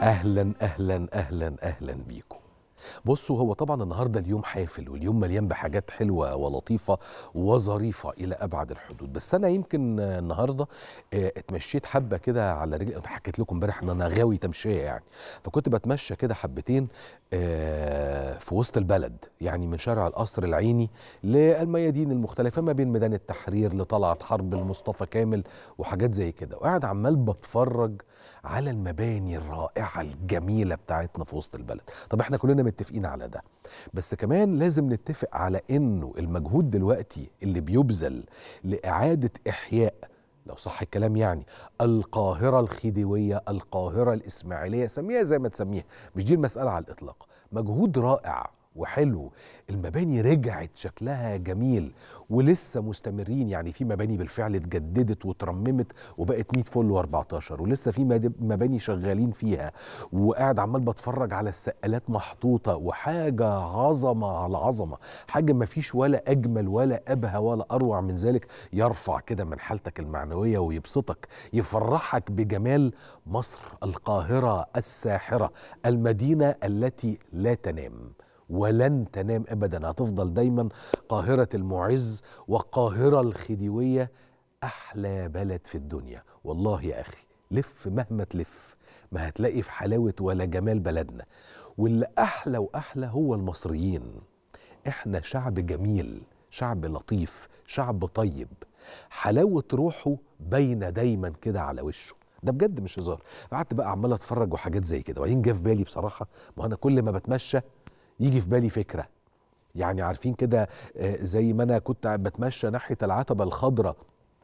اهلا اهلا اهلا اهلا بيكم بصوا هو طبعا النهارده اليوم حافل واليوم مليان بحاجات حلوه ولطيفه وظريفه الى ابعد الحدود بس انا يمكن آه، النهارده آه، اتمشيت حبه كده على رجلي انا حكيت لكم امبارح ان انا غاوي تمشيه يعني فكنت بتمشى كده حبتين آه، في وسط البلد يعني من شارع القصر العيني للميادين المختلفه ما بين ميدان التحرير لطلعت حرب المصطفى كامل وحاجات زي كده وقاعد عمال بتفرج على المباني الرائعه الجميله بتاعتنا في وسط البلد طب احنا كلنا متفقين على ده بس كمان لازم نتفق على انه المجهود دلوقتي اللي بيبذل لاعاده احياء لو صح الكلام يعني القاهره الخديويه القاهره الاسماعيليه سميها زي ما تسميها مش دي المساله على الاطلاق مجهود رائع وحلو المباني رجعت شكلها جميل ولسه مستمرين يعني في مباني بالفعل اتجددت وترممت وبقت 100 فل و14 ولسه في مد- مباني شغالين فيها وقاعد عمال بتفرج على السقالات محطوطه وحاجه عظمه على عظمه حاجه ما فيش ولا اجمل ولا ابهى ولا اروع من ذلك يرفع كده من حالتك المعنويه ويبسطك يفرحك بجمال مصر القاهره الساحره المدينه التي لا تنام ولن تنام ابدا هتفضل دايما قاهره المعز والقاهره الخديويه احلى بلد في الدنيا والله يا اخي لف مهما تلف ما هتلاقي في حلاوه ولا جمال بلدنا واللي احلى واحلى هو المصريين احنا شعب جميل شعب لطيف شعب طيب حلاوه روحه باينه دايما كده على وشه ده بجد مش هزار قعدت بقى عمال اتفرج وحاجات زي كده وبعدين جه في بالي بصراحه ما انا كل ما بتمشى يجي في بالي فكره يعني عارفين كده آه، زي ما انا كنت بتمشى ناحيه العتبه الخضراء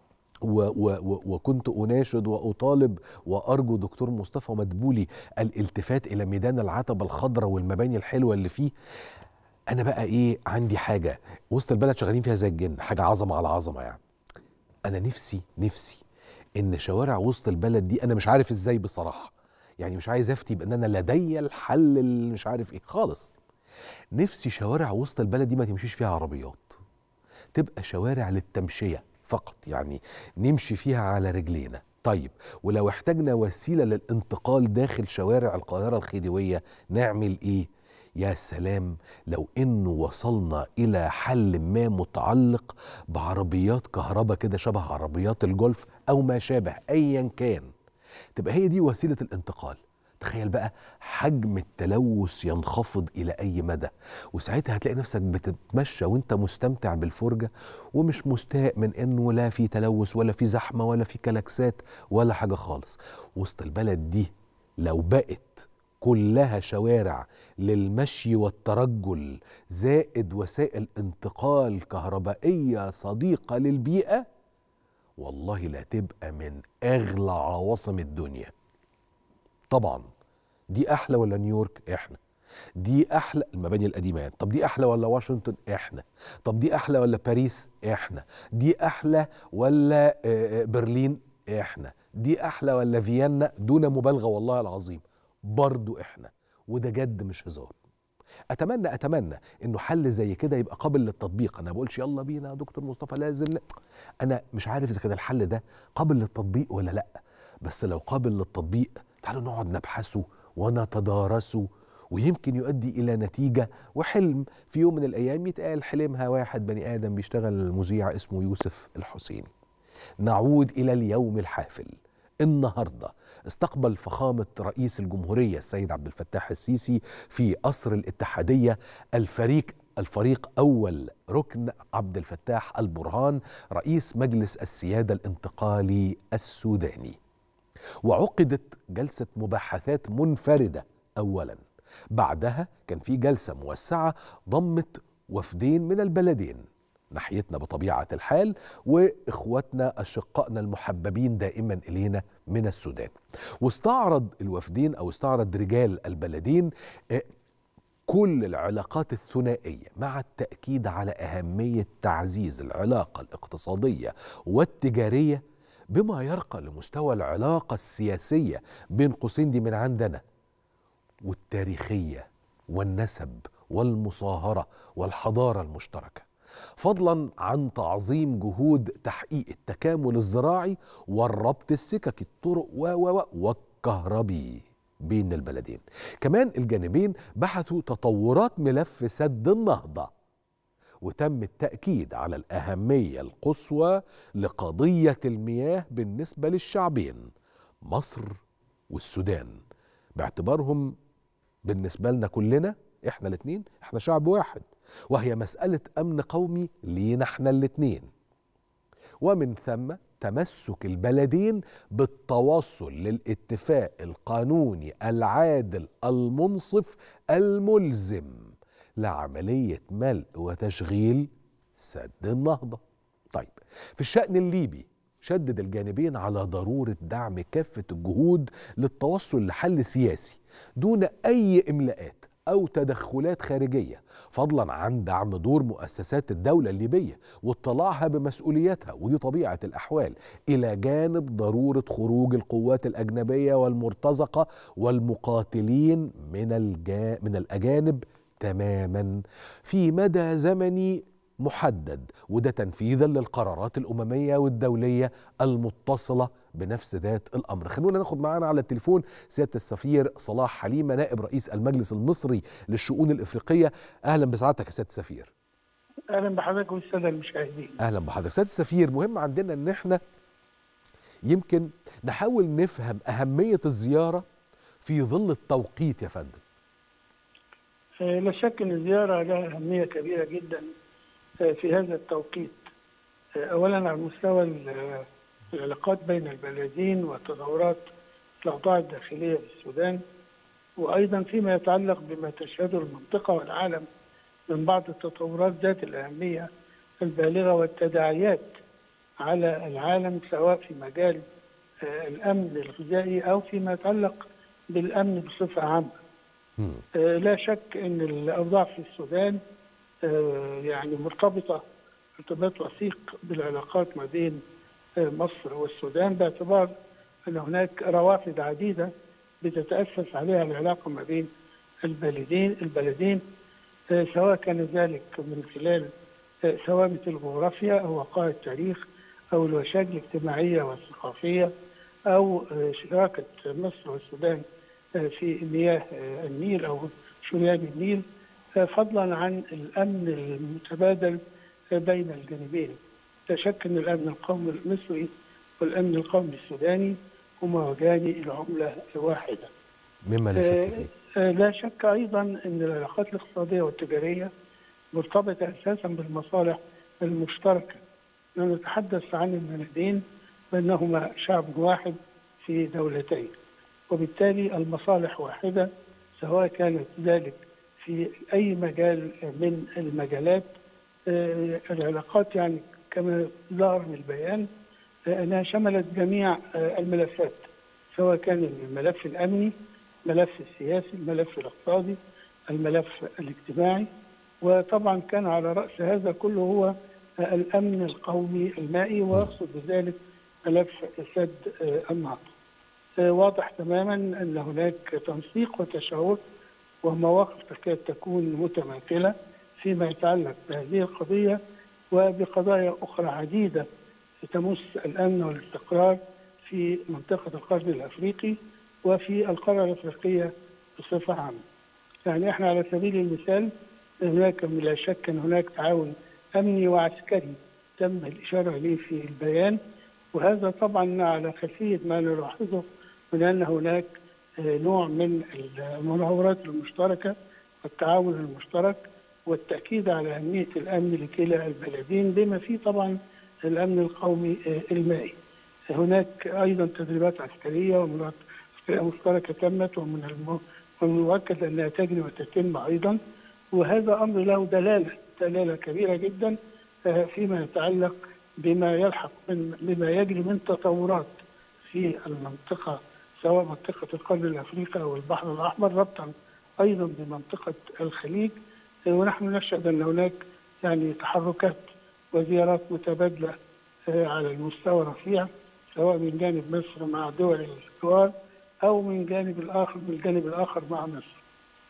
و و و وكنت اناشد واطالب وارجو دكتور مصطفى مدبولي الالتفات الى ميدان العتبه الخضراء والمباني الحلوه اللي فيه انا بقى ايه عندي حاجه وسط البلد شغالين فيها زي الجن حاجه عظمه على عظمه يعني انا نفسي نفسي ان شوارع وسط البلد دي انا مش عارف ازاي بصراحه يعني مش عايز افتي بان انا لدي الحل اللي مش عارف ايه خالص نفسي شوارع وسط البلد دي ما تمشيش فيها عربيات تبقى شوارع للتمشيه فقط يعني نمشي فيها على رجلينا طيب ولو احتاجنا وسيله للانتقال داخل شوارع القاهره الخديويه نعمل ايه يا سلام لو انه وصلنا الى حل ما متعلق بعربيات كهرباء كده شبه عربيات الجولف او ما شابه ايا كان تبقى هي دي وسيله الانتقال تخيل بقى حجم التلوث ينخفض الى اي مدى وساعتها هتلاقي نفسك بتتمشى وانت مستمتع بالفرجه ومش مستاء من انه لا في تلوث ولا في زحمه ولا في كلاكسات ولا حاجه خالص وسط البلد دي لو بقت كلها شوارع للمشي والترجل زائد وسائل انتقال كهربائيه صديقه للبيئه والله لا تبقى من اغلى عواصم الدنيا طبعا دي احلى ولا نيويورك احنا دي احلى المباني القديمه يعني طب دي احلى ولا واشنطن احنا طب دي احلى ولا باريس احنا دي احلى ولا آه، آه، برلين احنا دي احلى ولا فيينا دون مبالغه والله العظيم برضو احنا وده جد مش هزار اتمنى اتمنى انه حل زي كده يبقى قابل للتطبيق انا بقولش يلا بينا يا دكتور مصطفى لازم ن- انا مش عارف اذا كان الحل ده قابل للتطبيق ولا لا بس لو قابل للتطبيق تعالوا نقعد نبحثه ونتدارسه ويمكن يؤدي الى نتيجه وحلم في يوم من الايام يتقال حلمها واحد بني ادم بيشتغل مذيع اسمه يوسف الحسيني نعود الى اليوم الحافل النهارده استقبل فخامه رئيس الجمهوريه السيد عبد الفتاح السيسي في قصر الاتحاديه الفريق الفريق اول ركن عبد الفتاح البرهان رئيس مجلس السياده الانتقالي السوداني وعقدت جلسه مباحثات منفرده اولا بعدها كان في جلسه موسعه ضمت وفدين من البلدين ناحيتنا بطبيعه الحال واخواتنا اشقائنا المحببين دائما الينا من السودان واستعرض الوفدين او استعرض رجال البلدين آه، كل العلاقات الثنائيه مع التاكيد على اهميه تعزيز العلاقه الاقتصاديه والتجاريه بما يرقى لمستوى العلاقه السياسيه بين قوسين دي من عندنا والتاريخيه والنسب والمصاهره والحضاره المشتركه فضلا عن تعظيم جهود تحقيق التكامل الزراعي والربط السككي الطرق و و و والكهربي بين البلدين كمان الجانبين بحثوا تطورات ملف سد النهضة وتم التأكيد على الأهمية القصوى لقضية المياه بالنسبة للشعبين مصر والسودان باعتبارهم بالنسبة لنا كلنا احنا الاتنين احنا شعب واحد وهي مسألة أمن قومي لينا احنا الاتنين ومن ثم تمسك البلدين بالتوصل للاتفاق القانوني العادل المنصف الملزم لعملية ملء وتشغيل سد النهضة طيب في الشأن الليبي شدد الجانبين على ضرورة دعم كافة الجهود للتوصل لحل سياسي دون أي إملاءات أو تدخلات خارجية فضلا عن دعم دور مؤسسات الدولة الليبية واطلاعها بمسؤولياتها ودي طبيعة الأحوال إلى جانب ضرورة خروج القوات الأجنبية والمرتزقة والمقاتلين من, الجا من الأجانب تماما في مدى زمني محدد وده تنفيذا للقرارات الأممية والدولية المتصلة بنفس ذات الأمر خلونا ناخد معانا على التليفون سيادة السفير صلاح حليمة نائب رئيس المجلس المصري للشؤون الإفريقية أهلا بسعادتك يا سيادة السفير اهلا بحضرتك والساده المشاهدين أهلا بحضرتك سيادة السفير مهم عندنا أن احنا يمكن نحاول نفهم أهمية الزيارة في ظل التوقيت يا فندم آه، لا شك ان الزياره لها اهميه كبيره جدا آه، في هذا التوقيت آه، اولا على مستوى ال- العلاقات بين البلدين وتطورات الاوضاع الداخليه في السودان وايضا فيما يتعلق بما تشهده المنطقه والعالم من بعض التطورات ذات الاهميه البالغه والتداعيات على العالم سواء في مجال آه، الامن الغذائي او فيما يتعلق بالامن بصفه عامه. مم. آه، لا شك ان الاوضاع في السودان آه، يعني مرتبطه ارتباط وثيق بالعلاقات ما بين آه، مصر والسودان باعتبار ان هناك روافد عديده بتتاسس عليها العلاقه ما بين البلدين البلدين آه، سواء كان ذلك من خلال آه، ثوابت الجغرافيا او وقائع التاريخ او الوشاج الاجتماعيه والثقافيه او آه، شراكه مصر والسودان آه، في مياه آه، النيل او شريان النيل آه، فضلا عن الامن المتبادل آه، بين الجانبين. لا شك ان الامن القومي المصري والامن القومي السوداني هما وجهان الى عمله واحده. مما لا شك فيه آه، لا شك ايضا ان العلاقات الاقتصاديه والتجاريه مرتبطه اساسا بالمصالح المشتركه. نحن نتحدث عن البلدين بانهما شعب واحد في دولتين. وبالتالي المصالح واحده سواء كانت ذلك في اي مجال من المجالات آه، العلاقات يعني كما ظهر من البيان آه، انها شملت جميع آه، الملفات سواء كان الملف الامني الملف السياسي الملف الاقتصادي الملف الاجتماعي وطبعا كان على راس هذا كله هو آه، الامن القومي المائي ويقصد بذلك ملف سد آه، النهضه آه، واضح تماما ان هناك تنسيق وتشاور ومواقف تكاد تكون متماثله فيما يتعلق بهذه القضيه وبقضايا اخرى عديده تمس الامن والاستقرار في منطقه القرن الافريقي وفي القاره الافريقيه بصفه عامه. يعني احنا على سبيل المثال هناك لا شك ان هناك تعاون امني وعسكري تم الاشاره اليه في البيان وهذا طبعا على خلفيه ما نلاحظه من ان هناك آه، نوع من المناورات المشتركه والتعاون المشترك والتاكيد على اهميه الامن لكلا البلدين بما فيه طبعا الامن القومي آه، المائي. هناك ايضا تدريبات عسكريه ومناورات عسكريه مشتركه تمت ومن الم- ومن المؤكد انها تجري وتتم ايضا وهذا امر له دلاله دلاله كبيره جدا آه، فيما يتعلق بما يلحق من بما يجري من تطورات في المنطقه سواء منطقه القرن الافريقي او البحر الاحمر ربطا ايضا بمنطقه الخليج آه، ونحن نشهد ان هناك يعني تحركات وزيارات متبادله آه، على المستوى الرفيع سواء من جانب مصر مع دول الجوار او من جانب الاخر من الجانب الاخر مع مصر.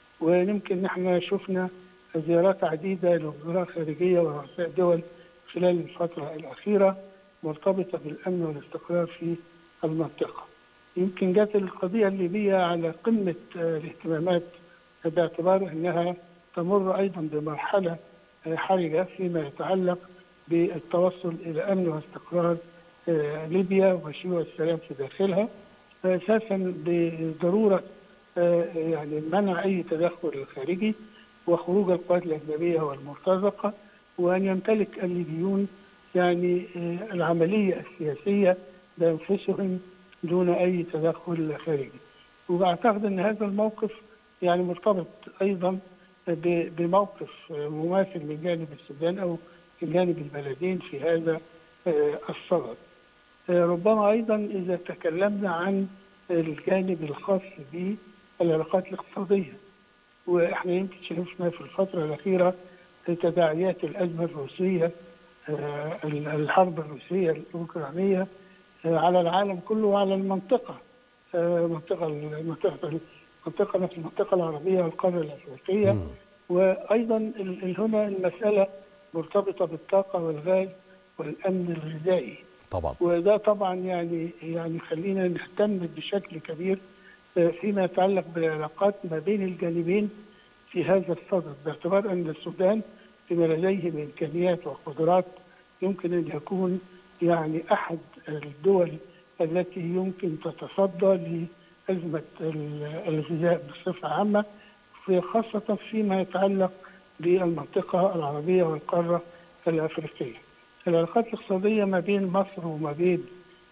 ويمكن نحن شفنا زيارات عديده لوزراء خارجيه ورؤساء دول خلال الفتره الاخيره مرتبطه بالامن والاستقرار في المنطقه. يمكن جت القضية الليبية على قمة آه، الاهتمامات باعتبار أنها تمر أيضا بمرحلة آه، حرجة فيما يتعلق بالتوصل إلى أمن واستقرار آه، ليبيا وشيوع السلام في داخلها أساسا بضرورة آه، يعني منع أي تدخل خارجي وخروج القوات الأجنبية والمرتزقة وأن يمتلك الليبيون يعني آه، العملية السياسية بأنفسهم دون أي تدخل خارجي وأعتقد أن هذا الموقف يعني مرتبط أيضا ب- بموقف آه، مماثل من جانب السودان أو من جانب البلدين في هذا آه، الصدد آه، ربما أيضا إذا تكلمنا عن الجانب الخاص بالعلاقات الاقتصادية وإحنا يمكن شفنا في الفترة الأخيرة تداعيات الأزمة الروسية آه، الحرب الروسية الأوكرانية آه، على العالم كله وعلى المنطقة آه، منطقة المنطقة المنطقة في المنطقة العربية والقارة الأفريقية مم. وأيضا ال- ال- هنا المسألة مرتبطة بالطاقة والغاز والأمن الغذائي طبعا وده طبعا يعني يعني خلينا نهتم بشكل كبير آه، فيما يتعلق بالعلاقات ما بين الجانبين في هذا الصدد باعتبار ان السودان بما لديه من امكانيات وقدرات يمكن ان يكون يعني احد الدول التي يمكن تتصدى لازمه ال- الغذاء بصفه عامه في خاصه فيما يتعلق بالمنطقه العربيه والقاره الافريقيه. العلاقات الاقتصاديه ما بين مصر وما بين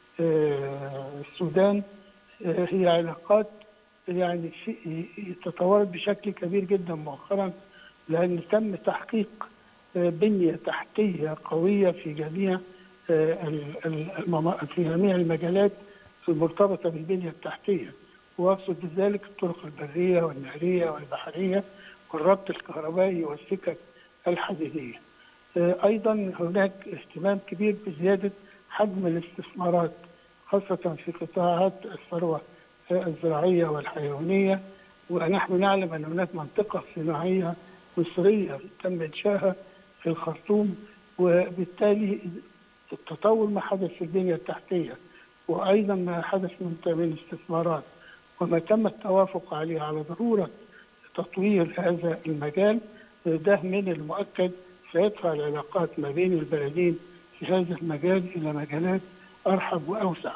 آه، السودان آه، هي علاقات يعني في- تطورت بشكل كبير جدا مؤخرا لان تم تحقيق آه، بنيه تحتيه قويه في جميع آه، ال- ال- المما- في جميع المجالات المرتبطه بالبنيه التحتيه واقصد بذلك الطرق البريه والنهريه والبحريه والربط الكهربائي والسكك الحديديه. آه، ايضا هناك اهتمام كبير بزياده حجم الاستثمارات خاصه في قطاعات الثروه آه، الزراعيه والحيوانيه ونحن نعلم ان هناك منطقه صناعيه مصريه تم انشائها في الخرطوم وبالتالي التطور ما حدث في البنيه التحتيه وايضا ما حدث من من استثمارات وما تم التوافق عليه على ضروره تطوير هذا المجال ده من المؤكد سيدفع العلاقات ما بين البلدين في هذا المجال الى مجالات ارحب واوسع.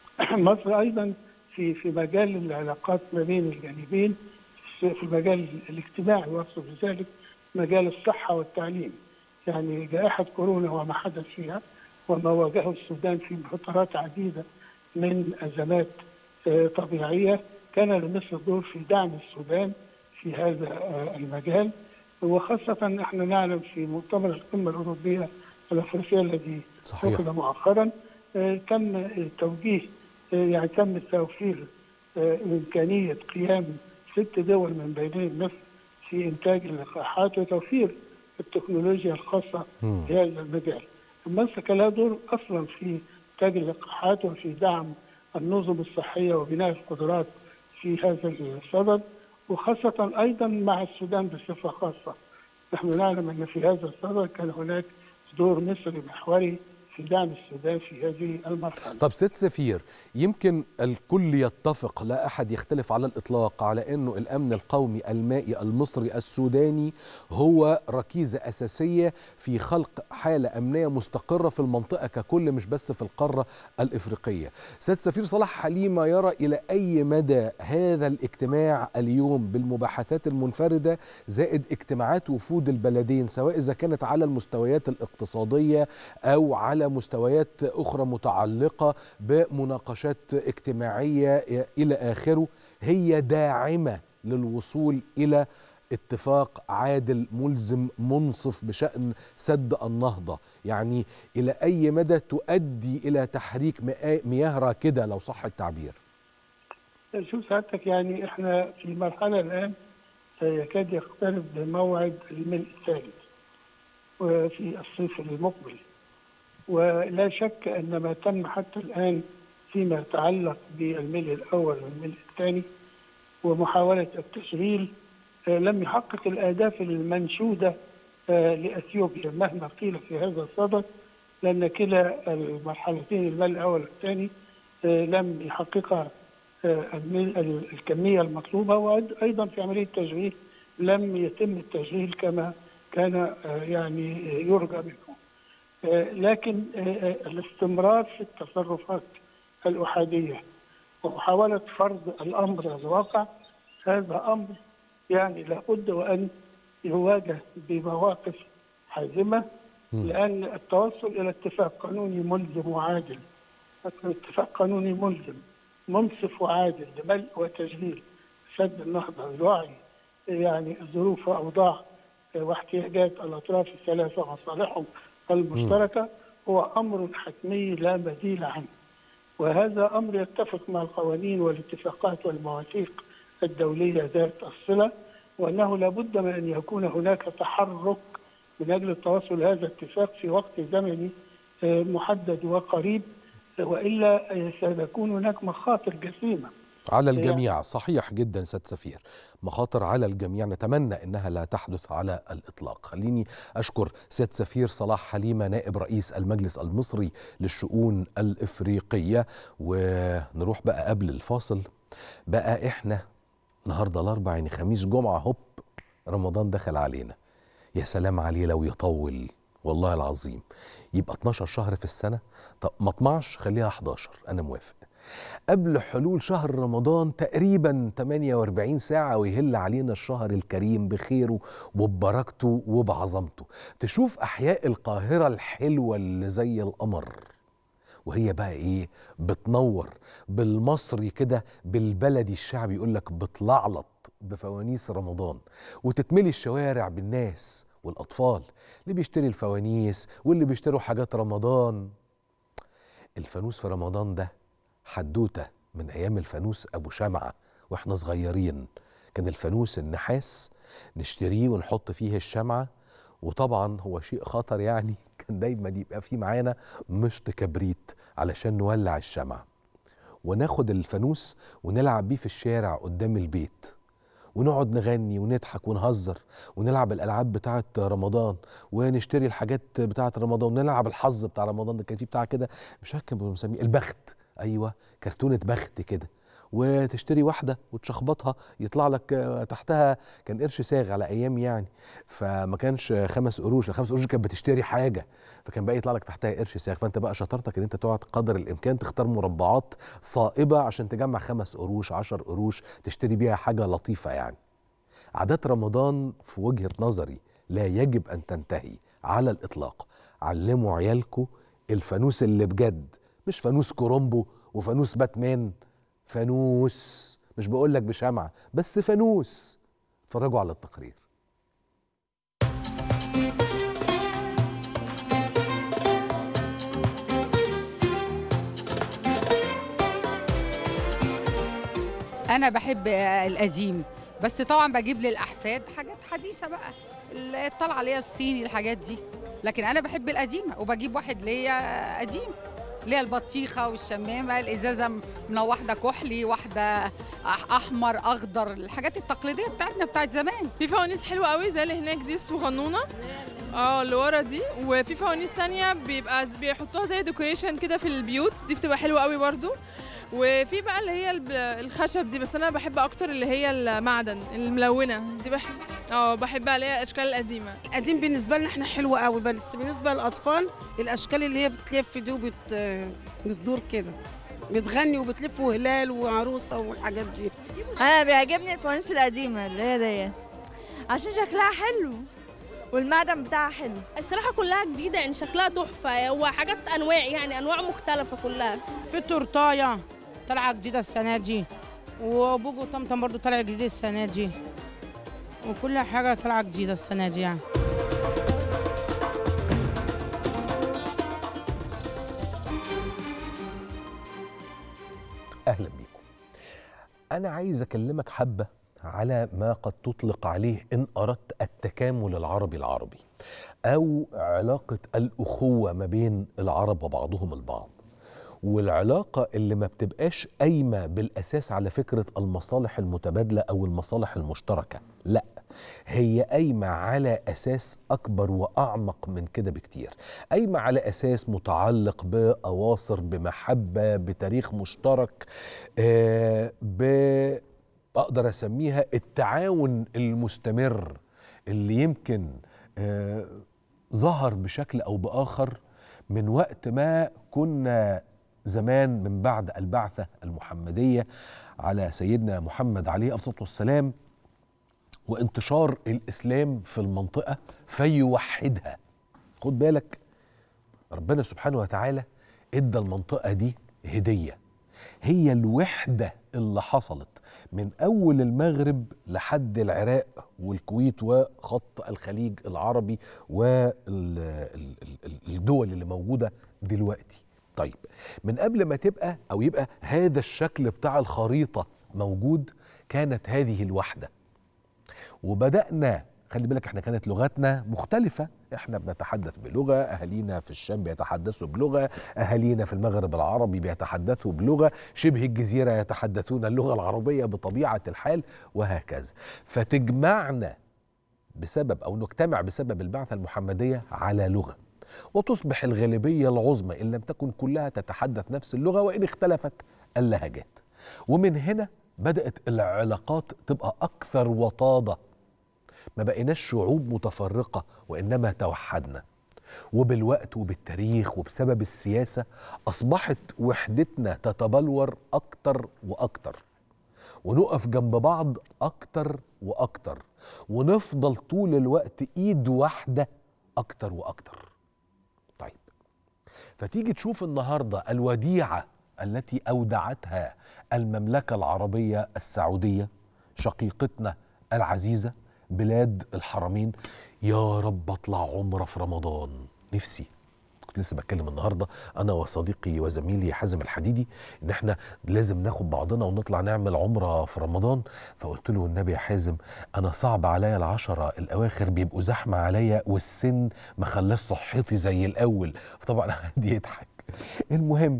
مصر ايضا في في مجال العلاقات ما بين الجانبين في في المجال الاجتماعي واقصد بذلك مجال الصحه والتعليم. يعني جائحه كورونا وما حدث فيها وما واجهه السودان في فترات عديده من ازمات آه، طبيعيه كان لمصر دور في دعم السودان في هذا آه، المجال وخاصة احنا نعلم في مؤتمر القمة الأوروبية الأفريقية الذي صحيح عقد مؤخرا آه، تم آه، توجيه آه، يعني تم توفير آه، إمكانية قيام ست دول من بينهم مصر في إنتاج اللقاحات وتوفير التكنولوجيا الخاصة مم. بهذا المجال. مصر كان لها دور أصلا في إنتاج اللقاحات وفي دعم النظم الصحية وبناء القدرات في هذا الصدد وخاصة أيضا مع السودان بصفة خاصة نحن نعلم أن في هذا الصدد كان هناك دور مصري محوري في دعم السودان في هذه المرحلة طب ست سفير يمكن الكل يتفق لا احد يختلف على الاطلاق على انه الامن القومي المائي المصري السوداني هو ركيزه اساسيه في خلق حاله امنيه مستقره في المنطقه ككل مش بس في القاره الافريقيه. ست سفير صلاح حليمه يرى الى اي مدى هذا الاجتماع اليوم بالمباحثات المنفرده زائد اجتماعات وفود البلدين سواء اذا كانت على المستويات الاقتصاديه او على مستويات اخرى متعلقه بمناقشات اجتماعيه الى اخره هي داعمه للوصول الى اتفاق عادل ملزم منصف بشان سد النهضه يعني الى اي مدى تؤدي الى تحريك مئا- مياه راكده لو صح التعبير شوف سعادتك يعني احنا في مرحلة الآن يكاد يقترب بموعد الملء الثالث وفي الصيف المقبل ولا شك أن ما تم حتى الآن فيما يتعلق بالملء الأول والملء الثاني ومحاولة التشغيل آه، لم يحقق الأهداف المنشودة آه، لأثيوبيا مهما قيل في هذا الصدد لأن كلا المرحلتين الملء الأول والثاني آه، لم يحققها الكميه المطلوبه وايضا في عمليه التشغيل لم يتم التشغيل كما كان يعني يرجى منه. لكن الاستمرار في التصرفات الاحاديه ومحاوله فرض الامر الواقع هذا امر يعني لابد وان يواجه بمواقف حازمه لان التوصل الى اتفاق قانوني ملزم وعادل اتفاق قانوني ملزم منصف وعادل لملء وتشغيل سد النهضه الوعي يعني ظروف واوضاع واحتياجات الاطراف الثلاثه ومصالحهم المشتركه هو امر حتمي لا بديل عنه وهذا امر يتفق مع القوانين والاتفاقات والمواثيق الدوليه ذات الصله وانه لابد من ان يكون هناك تحرك من اجل التوصل هذا الاتفاق في وقت زمني محدد وقريب والا سيكون هناك مخاطر جسيمه على الجميع صحيح جدا سيد سفير مخاطر على الجميع نتمنى انها لا تحدث على الاطلاق خليني اشكر سيد سفير صلاح حليمه نائب رئيس المجلس المصري للشؤون الافريقيه ونروح بقى قبل الفاصل بقى احنا النهارده الاربع يعني خميس جمعه هوب رمضان دخل علينا يا سلام عليه لو يطول والله العظيم يبقى 12 شهر في السنه طب ما اطمعش خليها 11 انا موافق قبل حلول شهر رمضان تقريبا 48 ساعة ويهل علينا الشهر الكريم بخيره وببركته وبعظمته تشوف أحياء القاهرة الحلوة اللي زي القمر وهي بقى ايه بتنور بالمصري كده بالبلدي الشعبي يقول لك بتلعلط بفوانيس رمضان وتتملي الشوارع بالناس والاطفال اللي بيشتري الفوانيس واللي بيشتروا حاجات رمضان الفانوس في رمضان ده حدوته من ايام الفانوس ابو شمعه واحنا صغيرين كان الفانوس النحاس نشتريه ونحط فيه الشمعه وطبعا هو شيء خطر يعني كان دايما يبقى فيه معانا مشط كبريت علشان نولع الشمعة وناخد الفانوس ونلعب بيه في الشارع قدام البيت ونقعد نغني ونضحك ونهزر ونلعب الالعاب بتاعه رمضان ونشتري الحاجات بتاعه رمضان ونلعب الحظ بتاع رمضان ده كان فيه بتاع كده مش فاكر كانوا مسميه البخت ايوه كرتونه بخت كده وتشتري واحده وتشخبطها يطلع لك تحتها كان قرش ساغ على ايام يعني فما كانش خمس قروش الخمس قروش كانت بتشتري حاجه فكان بقى يطلع لك تحتها قرش ساغ فانت بقى شطارتك ان انت تقعد قدر الامكان تختار مربعات صائبه عشان تجمع خمس قروش عشر قروش تشتري بيها حاجه لطيفه يعني عادات رمضان في وجهه نظري لا يجب ان تنتهي على الاطلاق علموا عيالكم الفانوس اللي بجد مش فانوس كرومبو وفانوس باتمان فانوس مش بقول لك بشمعة بس فانوس اتفرجوا على التقرير انا بحب القديم بس طبعا بجيب للاحفاد حاجات حديثه بقى اللي طالعه ليا الصيني الحاجات دي لكن انا بحب القديمه وبجيب واحد ليا قديم اللي هي البطيخه والشمامه الازازه من واحده كحلي واحده احمر اخضر الحاجات التقليديه بتاعتنا بتاعت زمان في فوانيس حلوه قوي زي اللي هناك دي الصغنونه اه اللي ورا دي وفي فوانيس تانية بيبقى بيحطوها زي ديكوريشن كده في البيوت دي بتبقى حلوه قوي برضو وفي بقى اللي هي الخشب دي بس انا بحب اكتر اللي هي المعدن الملونه دي بحب اه بحبها اللي هي الاشكال القديمه القديم بالنسبه لنا احنا حلو قوي بس بالنسبه للاطفال الاشكال اللي هي بتلف دي وبت بتدور كده بتغني وبتلف وهلال وعروسه والحاجات دي انا بيعجبني الفوانيس القديمه اللي هي دي عشان شكلها حلو والمعدن بتاعها حلو الصراحه كلها جديده يعني شكلها تحفه هو حاجات انواع يعني انواع مختلفه كلها في تورتايه طالعه جديده السنه دي وبوجو وطمطم برضو طالع جديد السنه دي وكل حاجه طالعه جديده السنه دي يعني اهلا بيكم انا عايز اكلمك حبه على ما قد تطلق عليه ان اردت التكامل العربي العربي او علاقه الاخوه ما بين العرب وبعضهم البعض والعلاقه اللي ما بتبقاش قايمه بالاساس على فكره المصالح المتبادله او المصالح المشتركه لا هي قايمة على أساس أكبر وأعمق من كده بكتير قايمة على أساس متعلق بأواصر بمحبة بتاريخ مشترك آه ب أقدر أسميها التعاون المستمر اللي يمكن آه ظهر بشكل أو بآخر من وقت ما كنا زمان من بعد البعثة المحمدية على سيدنا محمد عليه الصلاة والسلام وانتشار الإسلام في المنطقة فيوحدها خد بالك ربنا سبحانه وتعالى ادى المنطقة دي هدية هي الوحدة اللي حصلت من أول المغرب لحد العراق والكويت وخط الخليج العربي والدول اللي موجودة دلوقتي طيب من قبل ما تبقى أو يبقى هذا الشكل بتاع الخريطة موجود كانت هذه الوحدة وبدأنا خلي بالك احنا كانت لغاتنا مختلفة احنا بنتحدث بلغة اهالينا في الشام بيتحدثوا بلغة اهالينا في المغرب العربي بيتحدثوا بلغة شبه الجزيرة يتحدثون اللغة العربية بطبيعة الحال وهكذا فتجمعنا بسبب او نجتمع بسبب البعثة المحمدية على لغة وتصبح الغالبية العظمى إن لم تكن كلها تتحدث نفس اللغة وإن اختلفت اللهجات ومن هنا بدأت العلاقات تبقى أكثر وطادة ما بقيناش شعوب متفرقة وإنما توحدنا وبالوقت وبالتاريخ وبسبب السياسة أصبحت وحدتنا تتبلور أكتر وأكتر ونقف جنب بعض أكتر وأكتر ونفضل طول الوقت إيد واحدة أكتر وأكتر طيب فتيجي تشوف النهاردة الوديعة التي أودعتها المملكة العربية السعودية شقيقتنا العزيزة بلاد الحرمين يا رب اطلع عمره في رمضان نفسي كنت لسه بتكلم النهارده انا وصديقي وزميلي حازم الحديدي ان احنا لازم ناخد بعضنا ونطلع نعمل عمره في رمضان فقلت له النبي يا حازم انا صعب عليا العشره الاواخر بيبقوا زحمه عليا والسن ما خلاش صحتي زي الاول فطبعا عندي يضحك المهم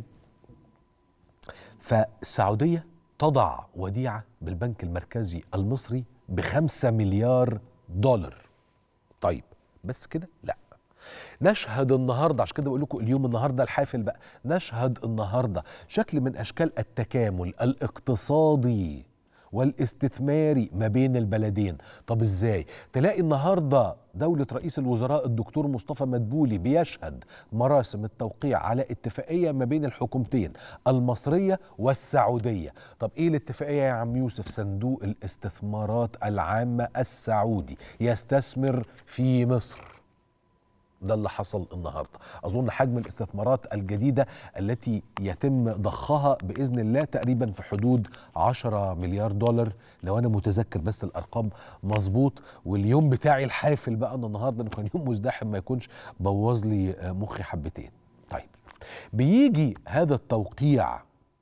فالسعوديه تضع وديعه بالبنك المركزي المصري بخمسة مليار دولار طيب بس كده لا نشهد النهارده عشان كده بقول لكم اليوم النهارده الحافل بقى نشهد النهارده شكل من اشكال التكامل الاقتصادي والاستثماري ما بين البلدين طب ازاي تلاقي النهارده دولة رئيس الوزراء الدكتور مصطفى مدبولي بيشهد مراسم التوقيع على اتفاقية ما بين الحكومتين المصرية والسعودية طب ايه الاتفاقية يا عم يوسف صندوق الاستثمارات العامة السعودي يستثمر في مصر ده اللي حصل النهارده اظن حجم الاستثمارات الجديده التي يتم ضخها باذن الله تقريبا في حدود 10 مليار دولار لو انا متذكر بس الارقام مظبوط واليوم بتاعي الحافل بقى انا النهارده انه كان يوم مزدحم ما يكونش بوظ لي مخي حبتين طيب بيجي هذا التوقيع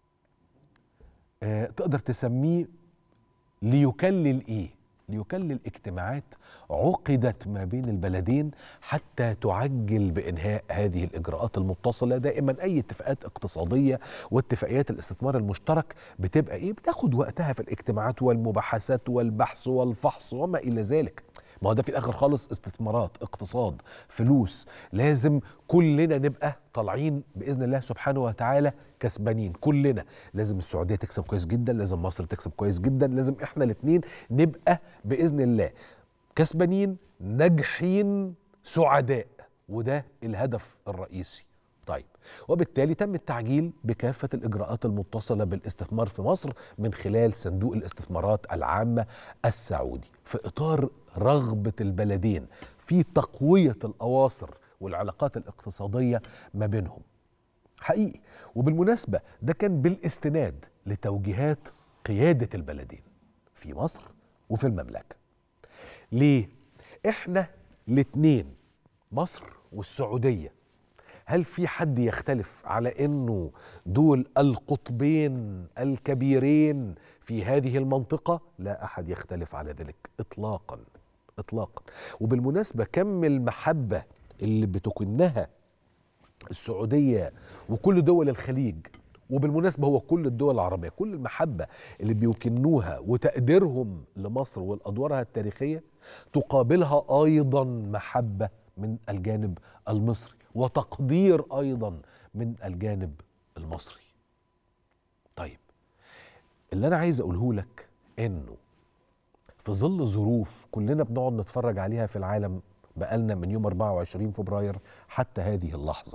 آه تقدر تسميه ليكلل ايه ليكلل اجتماعات عقدت ما بين البلدين حتى تعجل بانهاء هذه الاجراءات المتصله دائما اي اتفاقات اقتصاديه واتفاقيات الاستثمار المشترك بتبقى ايه بتاخد وقتها في الاجتماعات والمباحثات والبحث والفحص وما الى ذلك ما هو ده في الاخر خالص استثمارات اقتصاد فلوس لازم كلنا نبقى طالعين باذن الله سبحانه وتعالى كسبانين كلنا لازم السعوديه تكسب كويس جدا لازم مصر تكسب كويس جدا لازم احنا الاثنين نبقى باذن الله كسبانين ناجحين سعداء وده الهدف الرئيسي طيب وبالتالي تم التعجيل بكافة الإجراءات المتصلة بالاستثمار في مصر من خلال صندوق الاستثمارات العامة السعودي في إطار رغبة البلدين في تقوية الأواصر والعلاقات الاقتصادية ما بينهم حقيقي وبالمناسبة ده كان بالاستناد لتوجيهات قيادة البلدين في مصر وفي المملكة ليه؟ احنا الاتنين مصر والسعودية هل في حد يختلف على انه دول القطبين الكبيرين في هذه المنطقة؟ لا احد يختلف على ذلك اطلاقا اطلاقا وبالمناسبة كم المحبة اللي بتكنها السعودية وكل دول الخليج وبالمناسبة هو كل الدول العربية كل المحبة اللي بيكنوها وتقديرهم لمصر والأدوارها التاريخية تقابلها أيضا محبة من الجانب المصري وتقدير أيضا من الجانب المصري طيب اللي أنا عايز أقوله لك إنه في ظل ظروف كلنا بنقعد نتفرج عليها في العالم بقالنا من يوم 24 فبراير حتى هذه اللحظة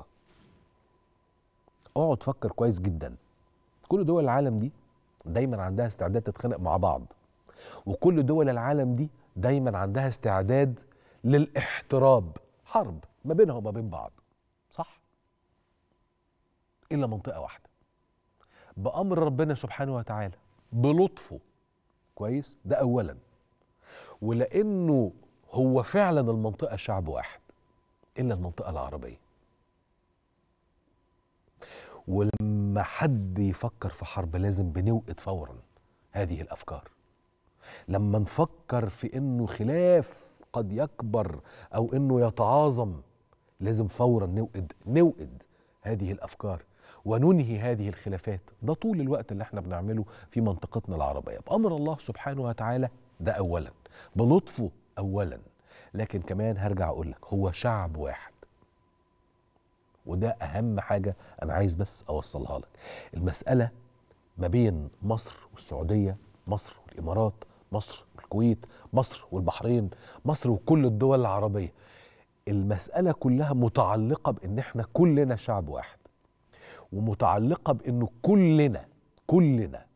اقعد فكر كويس جدا كل دول العالم دي دايما عندها استعداد تتخانق مع بعض وكل دول العالم دي دايما عندها استعداد للاحتراب حرب ما بينها وما بين بعض صح الا منطقه واحده بامر ربنا سبحانه وتعالى بلطفه كويس ده اولا ولانه هو فعلا المنطقه شعب واحد الا المنطقه العربيه ولما حد يفكر في حرب لازم بنوقد فورا هذه الافكار لما نفكر في انه خلاف قد يكبر او انه يتعاظم لازم فورا نوقد نوقد هذه الافكار وننهي هذه الخلافات ده طول الوقت اللي احنا بنعمله في منطقتنا العربيه بامر الله سبحانه وتعالى ده اولا بلطفه اولا لكن كمان هرجع اقول لك هو شعب واحد وده اهم حاجه انا عايز بس اوصلها لك المساله ما بين مصر والسعوديه مصر والامارات مصر والكويت مصر والبحرين مصر وكل الدول العربيه المساله كلها متعلقه بان احنا كلنا شعب واحد ومتعلقه بانه كلنا كلنا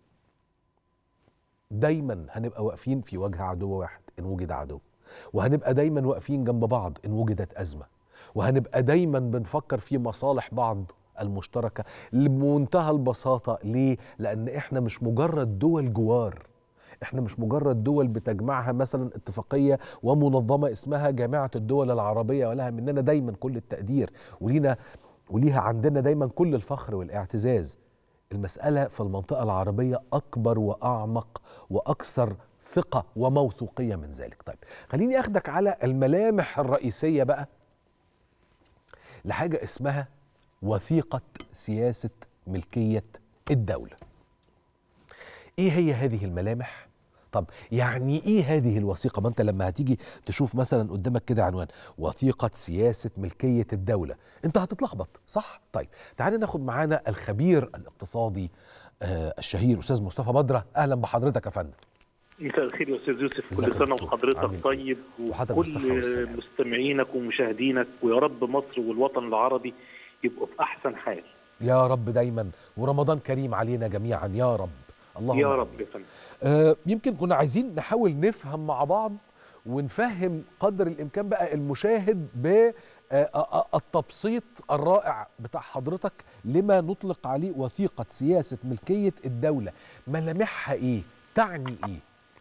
دايما هنبقى واقفين في وجه عدو واحد ان وجد عدو وهنبقى دايما واقفين جنب بعض ان وجدت ازمه وهنبقى دايما بنفكر في مصالح بعض المشتركه بمنتهى البساطه ليه لان احنا مش مجرد دول جوار احنا مش مجرد دول بتجمعها مثلا اتفاقيه ومنظمه اسمها جامعه الدول العربيه ولها مننا دايما كل التقدير ولينا وليها عندنا دايما كل الفخر والاعتزاز المساله في المنطقه العربيه اكبر واعمق واكثر ثقه وموثوقيه من ذلك طيب خليني اخدك على الملامح الرئيسيه بقى لحاجه اسمها وثيقه سياسه ملكيه الدوله ايه هي هذه الملامح طب يعني ايه هذه الوثيقه ما انت لما هتيجي تشوف مثلا قدامك كده عنوان وثيقه سياسه ملكيه الدوله انت هتتلخبط صح طيب تعالى ناخد معانا الخبير الاقتصادي آه الشهير استاذ مصطفى بدره اهلا بحضرتك يا فندم مساء الخير يا استاذ يوسف ازيك كل يا سنه دكتور؟ وحضرتك عامل طيب وحضرتك بالصحة وكل والسلامة. مستمعينك ومشاهدينك ويا رب مصر والوطن العربي يبقوا في احسن حال يا رب دايما ورمضان كريم علينا جميعا يا رب اللهم يا آمين. رب يا فندم آه، يمكن كنا عايزين نحاول نفهم مع بعض ونفهم قدر الامكان بقى المشاهد بالتبسيط الرائع بتاع حضرتك لما نطلق عليه وثيقه سياسه ملكيه الدوله ملامحها ايه تعني ايه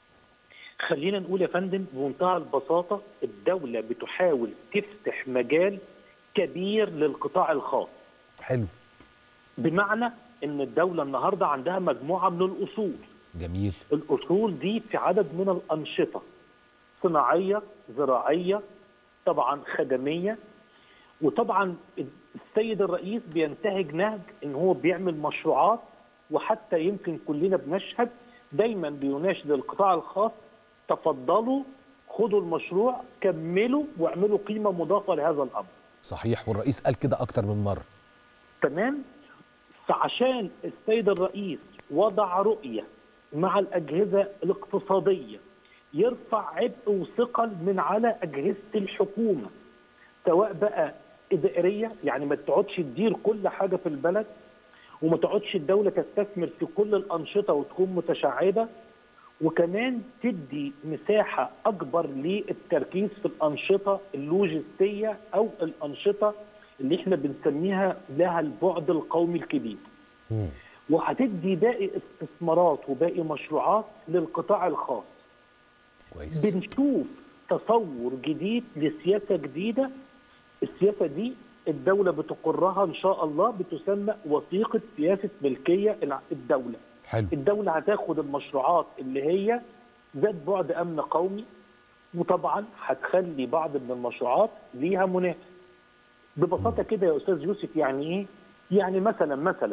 خلينا نقول يا فندم بمنتهى البساطه الدوله بتحاول تفتح مجال كبير للقطاع الخاص حلو بمعنى ان الدوله النهارده عندها مجموعه من الاصول جميل الاصول دي في عدد من الانشطه صناعيه زراعيه طبعا خدميه وطبعا السيد الرئيس بينتهج نهج ان هو بيعمل مشروعات وحتى يمكن كلنا بنشهد دايما بيناشد القطاع الخاص تفضلوا خدوا المشروع كملوا واعملوا قيمه مضافه لهذا الامر صحيح والرئيس قال كده اكتر من مره تمام فعشان السيد الرئيس وضع رؤية مع الأجهزة الاقتصادية يرفع عبء وثقل من على أجهزة الحكومة سواء بقى إدارية يعني ما تقعدش تدير كل حاجة في البلد وما تقعدش الدولة تستثمر في كل الأنشطة وتكون متشعبة وكمان تدي مساحة أكبر للتركيز في الأنشطة اللوجستية أو الأنشطة اللي احنا بنسميها لها البعد القومي الكبير مم. وهتدي باقي استثمارات وباقي مشروعات للقطاع الخاص كويس بنشوف تصور جديد لسياسة جديدة السياسة دي الدولة بتقرها إن شاء الله بتسمى وثيقة سياسة ملكية الع- الدولة حلو الدولة هتاخد المشروعات اللي هي ذات بعد أمن قومي وطبعا هتخلي بعض من المشروعات ليها منافس ببساطة كده يا أستاذ يوسف يعني إيه؟ يعني مثلا مثلا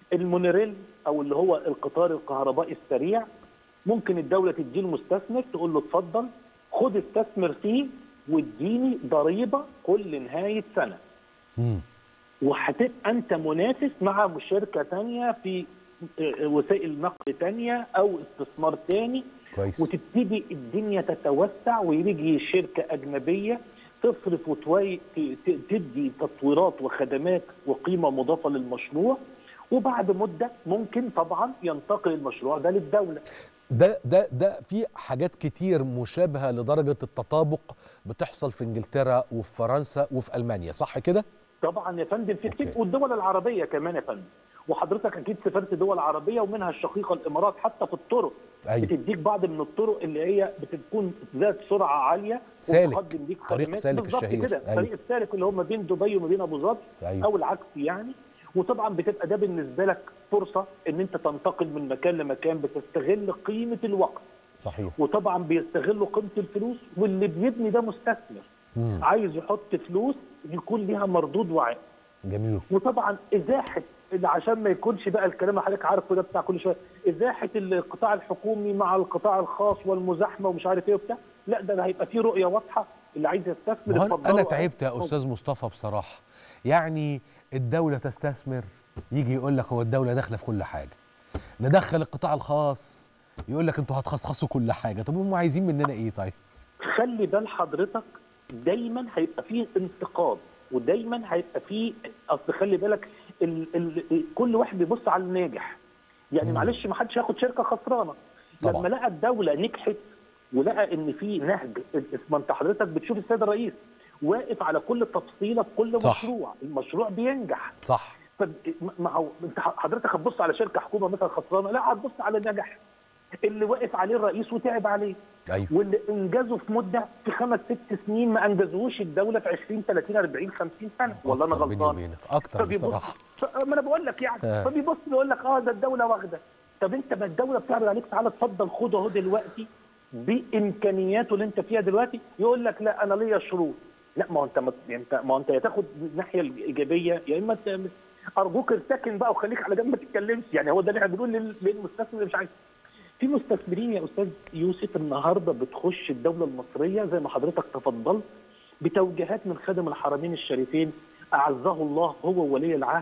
المونوريل او اللي هو القطار الكهربائي السريع ممكن الدوله تديله مستثمر تقول له اتفضل خد استثمر فيه واديني ضريبه كل نهايه سنه مم. وهتبقى انت منافس مع شركه تانية في آه، وسائل نقل تانية او استثمار تاني كويس وتبتدي الدنيا تتوسع ويجي شركه اجنبيه تصرف وتوي ت- ت- تدي تطويرات وخدمات وقيمه مضافه للمشروع وبعد مده ممكن طبعا ينتقل المشروع ده للدوله ده ده ده في حاجات كتير مشابهه لدرجه التطابق بتحصل في انجلترا وفي فرنسا وفي المانيا صح كده طبعا يا فندم في كتير أوكي. والدول العربيه كمان يا فندم وحضرتك اكيد سافرت دول عربيه ومنها الشقيقه الامارات حتى في الطرق ايوه بتديك بعض من الطرق اللي هي بتكون ذات سرعه عاليه سالك. وبتقدم ليك طريق خدمات سالك بالظبط الشهير. كده أيوة. طريق السالك اللي هو ما بين دبي وما بين ابو ظبي ايوه او العكس يعني وطبعا بتبقى ده بالنسبه لك فرصه ان انت تنتقل من مكان لمكان بتستغل قيمه الوقت صحيح وطبعا بيستغلوا قيمه الفلوس واللي بيبني ده مستثمر مم. عايز يحط فلوس يكون ليها مردود وعائد جميل وطبعا ازاحه اللي عشان ما يكونش بقى الكلام اللي حضرتك عارفه ده بتاع كل شويه ازاحه القطاع الحكومي مع القطاع الخاص والمزاحمه ومش عارف ايه وبتاع لا ده هيبقى فيه رؤيه واضحه اللي عايز يستثمر ما هو اتفضلوا انا عادي. تعبت يا استاذ مصطفى بصراحه يعني الدوله تستثمر يجي يقول لك هو الدوله داخله في كل حاجه ندخل القطاع الخاص يقول لك انتوا هتخصخصوا كل حاجه طب هم عايزين مننا ايه طيب خلي بال حضرتك دايما هيبقى فيه انتقاد ودايما هيبقى فيه اصل خلي بالك ال ال كل واحد بيبص على الناجح يعني مم. معلش ما حدش هياخد شركه خسرانه طبعا. لما لقى الدوله نجحت ولقى ان في نهج ما انت حضرتك بتشوف السيد الرئيس واقف على كل تفصيله في كل صح. مشروع المشروع بينجح صح طب ما هو انت حضرتك هتبص على شركه حكومه مثلا خسرانه لا هتبص على النجاح اللي واقف عليه الرئيس وتعب عليه ايوه واللي انجزوا في مده في خمس ست سنين ما انجزوش الدوله في 20 30 40 50 سنه والله انا أكتر بيني غلطان وبينك اكتر فبيبص بصراحه ف- ما انا بقول لك يعني آه. فبيبص يقول لك اه ده الدوله واخده طب انت ما الدوله بتعرض عليك تعالى اتفضل خد اهو دلوقتي بامكانياته اللي انت فيها دلوقتي يقول لك لا انا ليا شروط لا ما هو انت ما انت ما هو انت يا تاخد الناحيه الايجابيه يا اما ت- ارجوك ارتكن بقى وخليك على جنب ما تتكلمش يعني هو ده اللي احنا بنقول لل- للمستثمر اللي مش عايز في مستثمرين يا استاذ يوسف النهارده بتخش الدوله المصريه زي ما حضرتك تفضلت بتوجيهات من خادم الحرمين الشريفين اعزه الله هو ولي العهد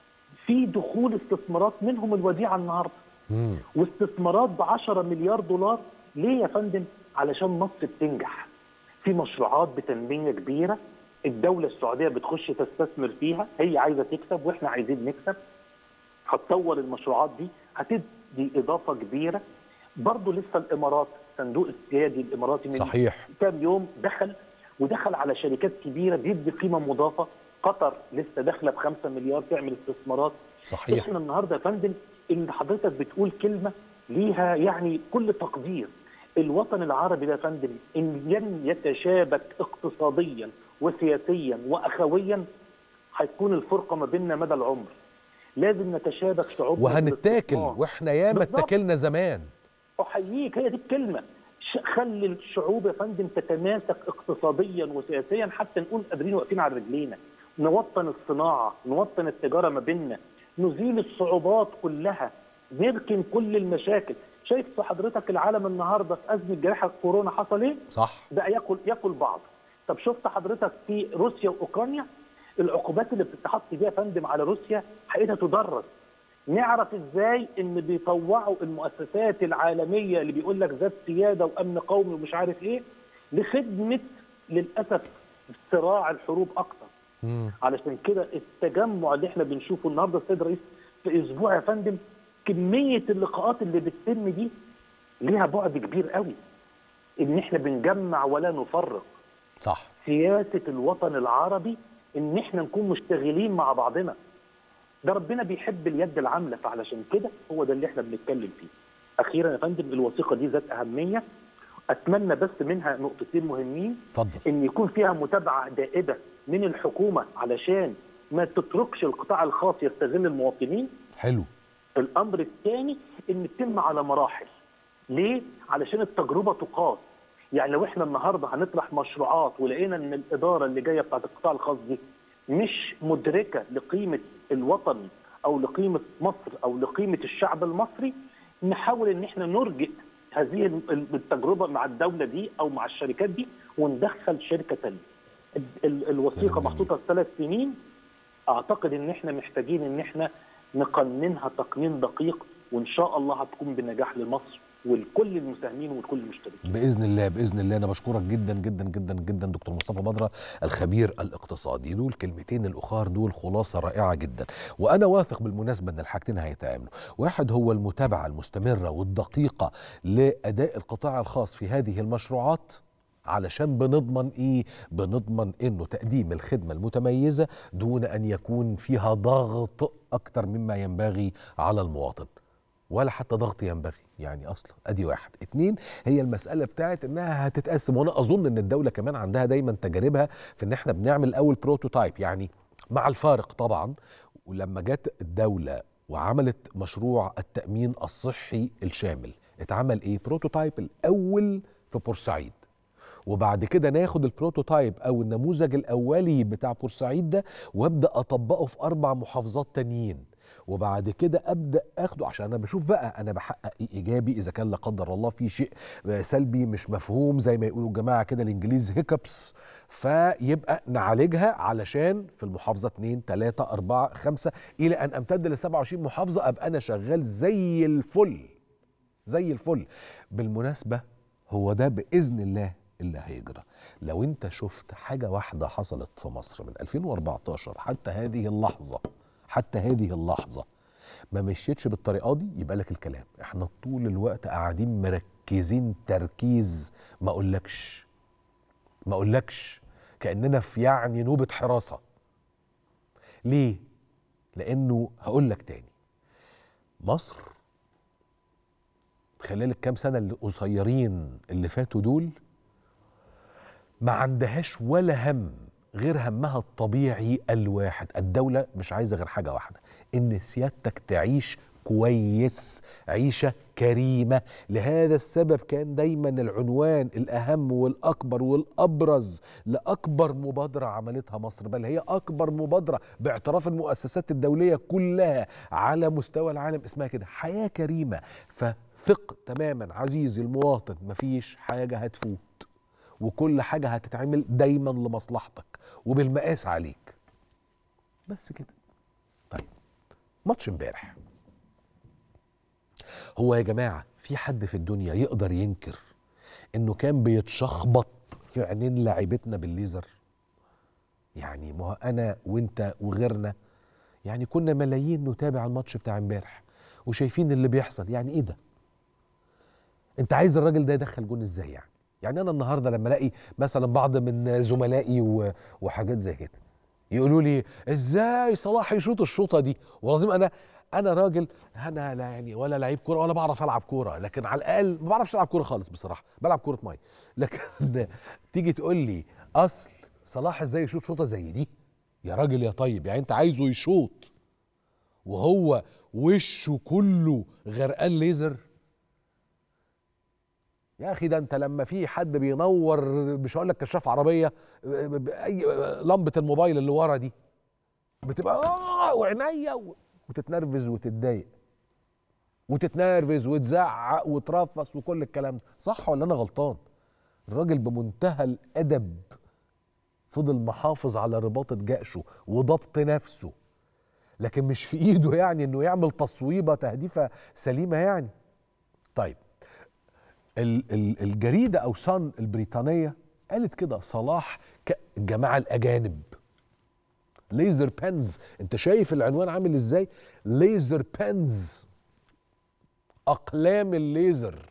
في دخول استثمارات منهم الوديعه النهارده مم. واستثمارات ب 10 مليار دولار ليه يا فندم؟ علشان مصر بتنجح في مشروعات بتنميه كبيره الدوله السعوديه بتخش تستثمر فيها هي عايزه تكسب واحنا عايزين نكسب هتطور المشروعات دي هتدي اضافه كبيره برضه لسه الامارات صندوق السيادي الاماراتي من صحيح كام يوم دخل ودخل على شركات كبيره بيدي قيمه مضافه قطر لسه داخله ب 5 مليار تعمل استثمارات صحيح احنا النهارده يا فندم ان حضرتك بتقول كلمه ليها يعني كل تقدير الوطن العربي ده يا فندم ان لم يتشابك اقتصاديا وسياسيا واخويا هتكون الفرقه ما بيننا مدى العمر لازم نتشابك شعوبنا وهنتاكل بالاستثمار. واحنا ياما بالظبط. اتاكلنا زمان احييك هي دي الكلمه ش- خلي الشعوب يا فندم تتماسك اقتصاديا وسياسيا حتى نكون قادرين واقفين على رجلينا نوطن الصناعه نوطن التجاره ما بيننا نزيل الصعوبات كلها نركن كل المشاكل شايف في حضرتك العالم النهارده في ازمه جائحه كورونا حصل ايه؟ صح بقى ياكل ياكل بعض طب شفت حضرتك في روسيا واوكرانيا العقوبات اللي بتتحط دي يا فندم على روسيا حقيقتها تدرس نعرف ازاي ان بيطوعوا المؤسسات العالميه اللي بيقول لك ذات سياده وامن قومي ومش عارف ايه لخدمه للاسف صراع الحروب اكتر مم. علشان كده التجمع اللي احنا بنشوفه النهارده السيد الرئيس في اسبوع يا فندم كميه اللقاءات اللي بتتم دي ليها بعد كبير قوي ان احنا بنجمع ولا نفرق صح سياسه الوطن العربي ان احنا نكون مشتغلين مع بعضنا ده ربنا بيحب اليد العامله فعلشان كده هو ده اللي احنا بنتكلم فيه اخيرا يا فندم الوثيقه دي ذات اهميه اتمنى بس منها نقطتين مهمين اتفضل ان يكون فيها متابعه دائبه من الحكومه علشان ما تتركش القطاع الخاص يستغل المواطنين حلو الامر الثاني ان تتم على مراحل ليه علشان التجربه تقاس يعني لو احنا النهارده هنطرح مشروعات ولقينا ان الاداره اللي جايه بتاعت القطاع الخاص دي مش مدركه لقيمه الوطن او لقيمه مصر او لقيمه الشعب المصري نحاول ان احنا نرجئ هذه التجربه مع الدوله دي او مع الشركات دي وندخل شركه ثانيه. الوثيقه محطوطه ثلاث سنين اعتقد ان احنا محتاجين ان احنا نقننها تقنين دقيق وان شاء الله هتكون بنجاح لمصر ولكل المساهمين ولكل المشتركين باذن الله باذن الله انا بشكرك جدا جدا جدا جدا دكتور مصطفى بدره الخبير الاقتصادي دول كلمتين الاخر دول خلاصه رائعه جدا وانا واثق بالمناسبه ان الحاجتين هيتعاملوا واحد هو المتابعه المستمره والدقيقه لاداء القطاع الخاص في هذه المشروعات علشان بنضمن ايه بنضمن انه تقديم الخدمه المتميزه دون ان يكون فيها ضغط اكتر مما ينبغي على المواطن ولا حتى ضغط ينبغي يعني اصلا ادي واحد اتنين هي المساله بتاعت انها هتتقسم وانا اظن ان الدوله كمان عندها دايما تجاربها في ان احنا بنعمل الاول بروتوتايب يعني مع الفارق طبعا ولما جت الدوله وعملت مشروع التامين الصحي الشامل اتعمل ايه بروتوتايب الاول في بورسعيد وبعد كده ناخد البروتوتايب او النموذج الاولي بتاع بورسعيد ده وابدا اطبقه في اربع محافظات تانيين وبعد كده ابدا اخده عشان انا بشوف بقى انا بحقق ايه ايجابي اذا كان لا قدر الله في شيء سلبي مش مفهوم زي ما يقولوا الجماعه كده الانجليز هيكبس فيبقى نعالجها علشان في المحافظه 2 3 4 5 الى ان امتد ل 27 محافظه ابقى انا شغال زي الفل زي الفل بالمناسبه هو ده باذن الله اللي هيجرى لو انت شفت حاجه واحده حصلت في مصر من 2014 حتى هذه اللحظه حتى هذه اللحظه ما مشيتش بالطريقه دي يبقى لك الكلام احنا طول الوقت قاعدين مركزين تركيز ما اقولكش ما اقولكش كاننا في يعني نوبه حراسه ليه لانه هقول لك تاني مصر خلال الكام سنه القصيرين اللي فاتوا دول ما عندهاش ولا هم غير همها الطبيعي الواحد الدولة مش عايزة غير حاجة واحدة إن سيادتك تعيش كويس عيشة كريمة لهذا السبب كان دايما العنوان الأهم والأكبر والأبرز لأكبر مبادرة عملتها مصر بل هي أكبر مبادرة باعتراف المؤسسات الدولية كلها على مستوى العالم اسمها كده حياة كريمة فثق تماما عزيزي المواطن مفيش حاجة هتفوت وكل حاجة هتتعمل دايما لمصلحتك وبالمقاس عليك بس كده طيب ماتش امبارح هو يا جماعة في حد في الدنيا يقدر ينكر انه كان بيتشخبط في عينين لاعبتنا بالليزر يعني ما هو انا وانت وغيرنا يعني كنا ملايين نتابع الماتش بتاع امبارح وشايفين اللي بيحصل يعني ايه ده انت عايز الراجل ده يدخل جون ازاي يعني يعني انا النهارده لما الاقي مثلا بعض من زملائي و- وحاجات زي كده يقولوا لي ازاي صلاح يشوط الشوطه دي والعظيم انا انا راجل انا لا يعني ولا لعيب كوره ولا بعرف العب كوره لكن على الاقل ما بعرفش العب كوره خالص بصراحه بلعب كوره ميه لكن تيجي تقول لي اصل صلاح ازاي يشوط شوطه زي دي يا راجل يا طيب يعني انت عايزه يشوط وهو وشه كله غرقان ليزر يا اخي ده انت لما في حد بينور مش هقول لك كشاف عربيه اي لمبه الموبايل اللي ورا دي بتبقى اه وعينيا و- وتتنرفز وتتضايق وتتنرفز وتزعق وترفص وكل الكلام ده صح ولا انا غلطان الراجل بمنتهى الادب فضل محافظ على رباطه جأشه وضبط نفسه لكن مش في ايده يعني انه يعمل تصويبه تهديفه سليمه يعني طيب ال- ال- الجريده او سان البريطانيه قالت كده صلاح كجماعه الاجانب ليزر بانز انت شايف العنوان عامل ازاي ليزر بانز اقلام الليزر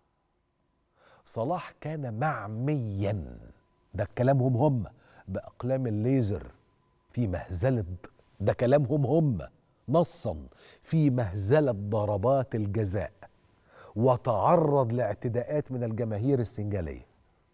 صلاح كان معميا ده كلامهم هم باقلام الليزر في مهزله ده كلامهم هم نصا في مهزله ضربات الجزاء وتعرض لاعتداءات من الجماهير السنغاليه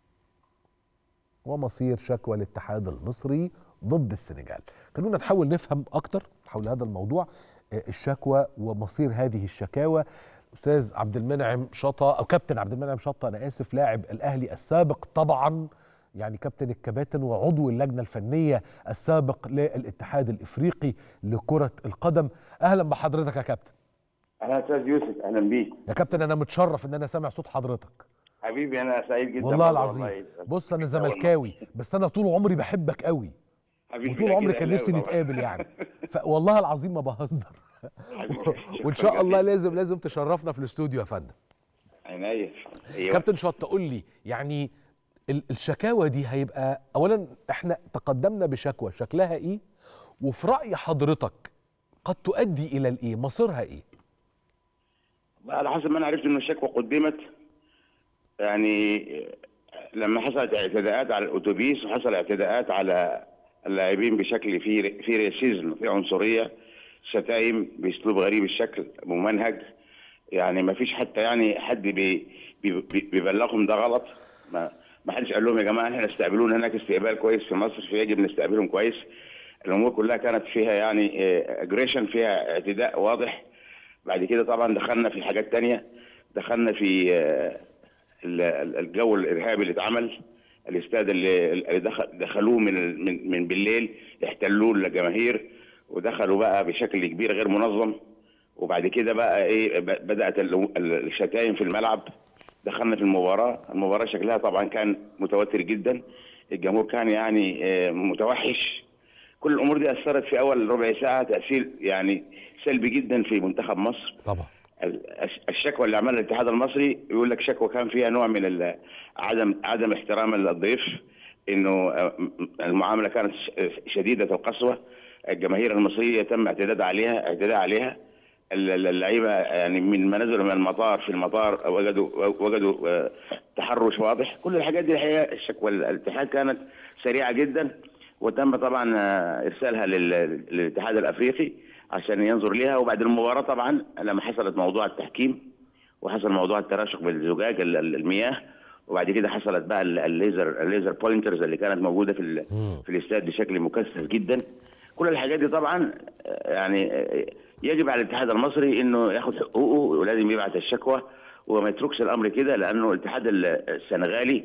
ومصير شكوى الاتحاد المصري ضد السنغال خلونا نحاول نفهم اكتر حول هذا الموضوع آه، الشكوى ومصير هذه الشكاوى استاذ عبد المنعم شطه او كابتن عبد المنعم شطه انا اسف لاعب الاهلي السابق طبعا يعني كابتن الكباتن وعضو اللجنه الفنيه السابق للاتحاد الافريقي لكره القدم اهلا بحضرتك يا كابتن اهلا استاذ يوسف اهلا بيك يا كابتن انا متشرف ان انا سامع صوت حضرتك حبيبي انا سعيد جدا والله والله العظيم بص انا زملكاوي بس انا طول عمري بحبك قوي حبيبي وطول عمري كده كان أهلاوي نفسي طبعاً. نتقابل يعني والله العظيم ما بهزر حبيبي، وان شكراً شاء الله جزيلاً. لازم لازم تشرفنا في الاستوديو يا فندم عينيا ايوه كابتن شطه قول لي يعني ال- الشكاوى دي هيبقى اولا احنا تقدمنا بشكوى شكلها ايه وفي راي حضرتك قد تؤدي الى الايه مصيرها ايه على حسب ما انا عرفت ان الشكوى قدمت يعني لما حصلت اعتداءات على الاتوبيس وحصل اعتداءات على اللاعبين بشكل في في ريسيزم في عنصريه شتايم باسلوب غريب الشكل ممنهج يعني ما فيش حتى يعني حد بي بي بي- بيبلغهم ده غلط ما ما حدش قال لهم يا جماعه احنا استقبلونا هناك استقبال كويس في مصر فيجب نستقبلهم كويس الامور كلها كانت فيها يعني اجريشن فيها اعتداء واضح بعد كده طبعا دخلنا في حاجات تانية دخلنا في آه، ال- ال- الجو الارهابي اللي اتعمل الاستاد اللي اللي دخل دخلوه من ال- من من بالليل احتلوه للجماهير ودخلوا بقى بشكل كبير غير منظم وبعد كده بقى ايه ب- بدات ال- ال- الشتايم في الملعب دخلنا في المباراه المباراه شكلها طبعا كان متوتر جدا الجمهور كان يعني آه، متوحش كل الامور دي اثرت في اول ربع ساعه تاثير يعني سلبي جدا في منتخب مصر طبعا ال- الش- الشكوى اللي عملها الاتحاد المصري يقول لك شكوى كان فيها نوع من ال- عدم عدم احترام الضيف انه آه، م- المعامله كانت ش- شديده القسوه الجماهير المصريه تم اعتداء عليها اعتداء عليها ال- ال- اللعيبه يعني من ما نزلوا من المطار في المطار وجدوا وجدوا آه، تحرش واضح كل الحاجات دي الحقيقه الشكوى الاتحاد كانت سريعه جدا وتم طبعا آه، ارسالها لل- للاتحاد الافريقي عشان ينظر ليها وبعد المباراه طبعا لما حصلت موضوع التحكيم وحصل موضوع التراشق بالزجاج ال- ال- المياه وبعد كده حصلت بقى ال- الليزر الليزر بوينترز اللي كانت موجوده في ال- في الاستاد بشكل مكثف جدا كل الحاجات دي طبعا آه، يعني آه، يجب على الاتحاد المصري انه ياخد حقوقه ولازم يبعث الشكوى وما يتركش الامر كده لانه الاتحاد ال- السنغالي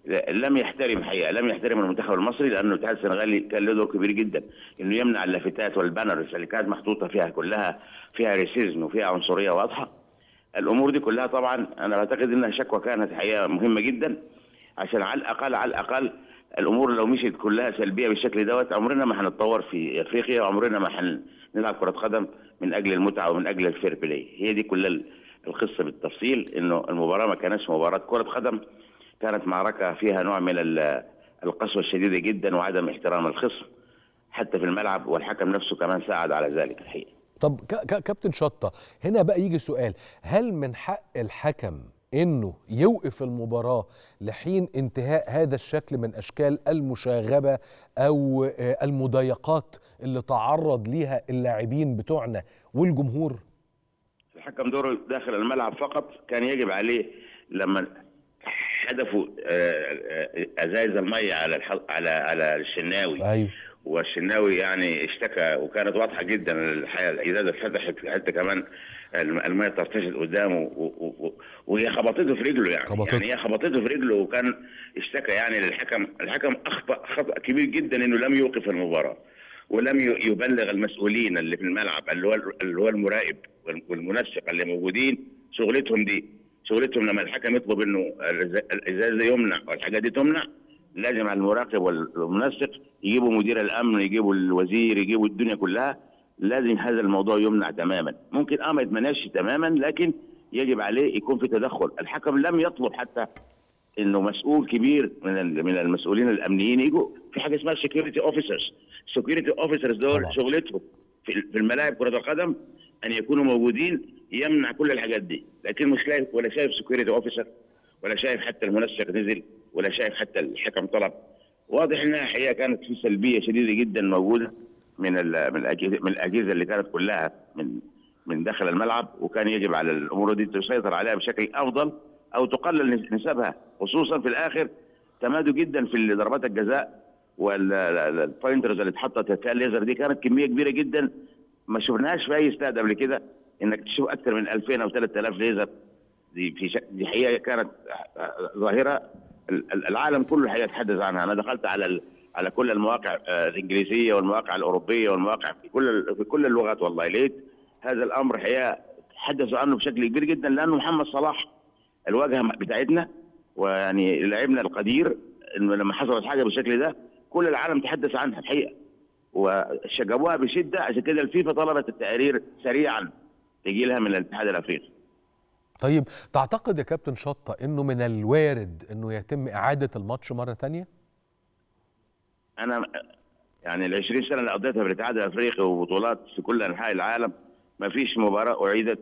لم يحترم الحقيقه لم يحترم المنتخب المصري لانه الاتحاد السنغالي كان له دور كبير جدا انه يمنع اللافتات والبانرز اللي كانت محطوطه فيها كلها فيها ريسيزم وفيها عنصريه واضحه الامور دي كلها طبعا انا بعتقد انها شكوى كانت حقيقه مهمه جدا عشان على الاقل على الاقل الامور لو مشيت كلها سلبيه بالشكل دوت عمرنا ما هنتطور في افريقيا وعمرنا ما هنلعب كره قدم من اجل المتعه ومن اجل الفير بلاي هي دي كل ال- القصه بالتفصيل انه المباراه ما كانتش مباراه كره قدم كانت معركه فيها نوع من ال- القسوه الشديده جدا وعدم احترام الخصم حتى في الملعب والحكم نفسه كمان ساعد على ذلك الحقيقه طب ك- ك- كابتن شطه هنا بقى يجي سؤال هل من حق الحكم انه يوقف المباراه لحين انتهاء هذا الشكل من اشكال المشاغبه او آه، المضايقات اللي تعرض ليها اللاعبين بتوعنا والجمهور الحكم دوره داخل الملعب فقط كان يجب عليه لما حدفوا آه، آه، ازايز الميه على الح- على على الشناوي ايوه والشناوي يعني اشتكى وكانت واضحه جدا الحقيقه الازازه اتفتحت حتى كمان الم- الميه طرطشت قدامه و- و- و- وهي خبطته في رجله يعني خبطته. يعني هي خبطته في رجله وكان اشتكى يعني للحكم الحكم اخطا خطا كبير جدا انه لم يوقف المباراه ولم ي- يبلغ المسؤولين اللي في الملعب اللي هو اللي هو المراقب وال- والمنسق اللي موجودين شغلتهم دي شغلتهم لما الحكم يطلب انه الإز- الازاز يمنع والحاجات دي تمنع لازم على المراقب والمنسق يجيبوا مدير الامن يجيبوا الوزير يجيبوا الدنيا كلها لازم هذا الموضوع يمنع تماما ممكن اه ما يتمناش تماما لكن يجب عليه يكون في تدخل الحكم لم يطلب حتى انه مسؤول كبير من ال- من المسؤولين الامنيين يجوا في حاجه اسمها سكيورتي اوفيسرز سكيورتي اوفيسرز دول طبعا. شغلتهم في في الملاعب كره القدم ان يكونوا موجودين يمنع كل الحاجات دي لكن مش شايف ولا شايف سكيورتي اوفيسر ولا شايف حتى المنسق نزل ولا شايف حتى الحكم طلب واضح انها حقيقه كانت في سلبيه شديده جدا موجوده من ال- من الاجهزه من الاجهزه اللي كانت كلها من من داخل الملعب وكان يجب على الامور دي تسيطر عليها بشكل افضل او تقلل نس- نسبها خصوصا في الاخر تمادوا جدا في ضربات الجزاء والبوينترز اللي اتحطت فيها الليزر دي كانت كميه كبيره جدا ما شفناهاش في اي استاد قبل كده انك تشوف اكثر من 2000 او 3000 ليزر دي في شك... دي حقيقه كانت ظاهره ال- ال- العالم كله هيتحدث عنها انا دخلت على ال- على كل المواقع آه، الانجليزيه والمواقع الاوروبيه والمواقع في كل ال- في كل اللغات والله لقيت هذا الامر هي تحدثوا عنه بشكل كبير جدا لانه محمد صلاح الواجهه بتاعتنا ويعني لاعبنا القدير انه لما حصلت حاجه بالشكل ده كل العالم تحدث عنها الحقيقه وشجبوها بشده عشان كده الفيفا طلبت التقارير سريعا تجي لها من الاتحاد الافريقي طيب تعتقد يا كابتن شطه انه من الوارد انه يتم اعاده الماتش مره تانية انا يعني ال 20 سنه اللي قضيتها في الاتحاد الافريقي وبطولات في كل انحاء العالم ما فيش مباراه اعيدت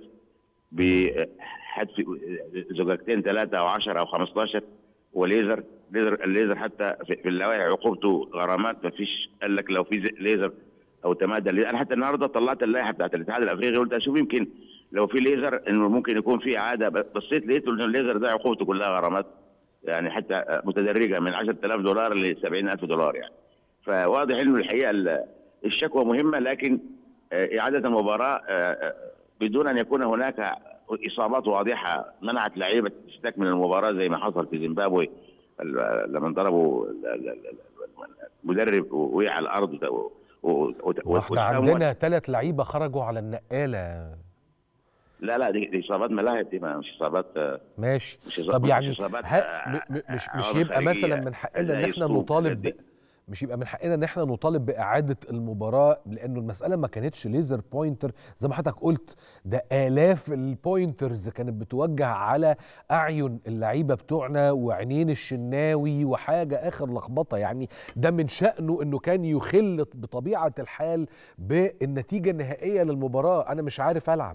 بحذف زجاجتين ثلاثه او 10 او 15 وليزر ليزر الليزر حتى في في اللوائح عقوبته غرامات ما فيش قال لك لو في زي- ليزر او تمادى الليزر. انا حتى النهارده طلعت اللائحه بتاعت الاتحاد الافريقي قلت اشوف يمكن لو في ليزر انه ممكن يكون في اعاده بصيت لقيت انه الليزر ده عقوبته كلها غرامات يعني حتى متدرجه من 10000 دولار ل 70000 دولار يعني فواضح انه الحقيقه ال- الشكوى مهمه لكن آه، اعاده المباراه آه، آه، بدون ان يكون هناك اصابات واضحه منعت لعيبه تستكمل المباراه زي ما حصل في زيمبابوي ال- لما ضربوا ال- ال- ال- المدرب وقع على الارض و- و- و- واحنا عندنا ثلاث لعيبه خرجوا على النقاله لا لا دي, دي اصابات ملاعب دي ما مش اصابات آه، ماشي مش إصابات- طب مش يعني إصابات، ها آه، م- م- مش مش عوامل يبقى مثلا خارجية من حقنا زي ان احنا الصوت نطالب والحاجات ب... مش يبقى من حقنا ان احنا نطالب باعاده المباراه لانه المساله ما كانتش ليزر بوينتر زي ما حضرتك قلت ده الاف البوينترز كانت بتوجه على اعين اللعيبه بتوعنا وعينين الشناوي وحاجه اخر لخبطه يعني ده من شانه انه كان يخل بطبيعه الحال بالنتيجه النهائيه للمباراه انا مش عارف العب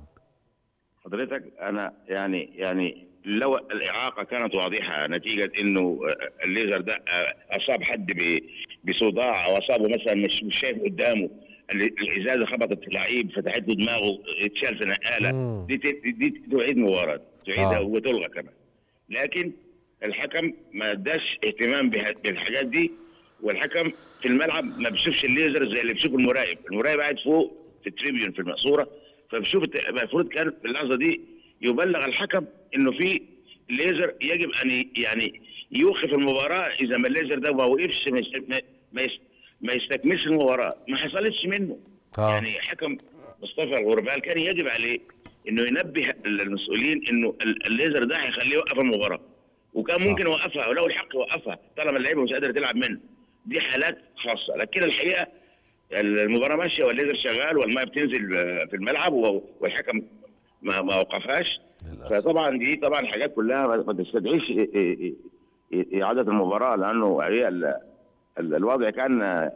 حضرتك انا يعني يعني لو الاعاقه كانت واضحه نتيجه انه آه، الليزر ده آه، اصاب حد ب- بصداع او اصابه مثلا مش مش شايف قدامه ال- الازازه خبطت في لعيب فتحت له دماغه اتشال في نقاله مم. دي ت- دي تعيد مباراه تعيدها آه. وتلغى كمان لكن الحكم ما اداش اهتمام بها- بالحاجات دي والحكم في الملعب ما بيشوفش الليزر زي اللي بيشوفه المراقب المراقب قاعد فوق في التريبيون في المقصوره فبشوف الت- المفروض كان في اللحظه دي يبلغ الحكم انه في ليزر يجب ان ي- يعني يوقف المباراه اذا ما الليزر ده ما وقفش ما يست- ما- ما يست- ما يستكملش المباراه ما حصلتش منه آه. يعني حكم مصطفى الغربال كان يجب عليه انه ينبه المسؤولين انه ال- الليزر ده هيخليه يوقف المباراه وكان صح. ممكن يوقفها ولو الحق يوقفها طالما اللعيبه مش قادره تلعب منه دي حالات خاصه لكن الحقيقه المباراه ماشيه والليزر شغال والماء بتنزل في الملعب و- والحكم ما ما وقفهاش للأسف. فطبعا دي طبعا حاجات كلها ما ما تستدعيش إي- إي- إي- اعاده المباراه لانه هي ال- ال- الوضع كان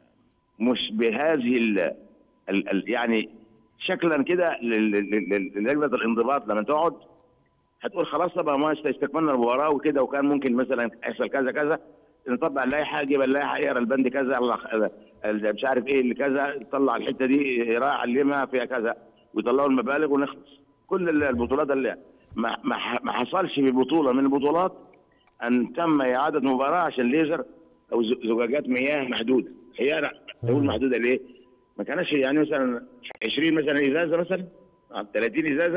مش بهذه ال ال ال يعني شكلا كده لل- لل- لل- للجنه الانضباط لما تقعد هتقول خلاص طبعا ما است- استكملنا المباراه وكده وكان ممكن مثلا يحصل كذا كذا نطبق اللائحه يجيب اللائحه يقرا البند كذا الله- ال- مش عارف ايه اللي كذا يطلع الحته دي يراعي علمها فيها كذا ويطلعوا المبالغ ونخلص كل ال- البطولات اللي ما ما ح- ما حصلش في بطوله من البطولات ان تم اعاده مباراه عشان ليزر او ز- زجاجات مياه محدوده هي لا تقول محدوده ليه؟ ما كانش يعني مثلا 20 مثلا ازازه مثلا 30 ازازه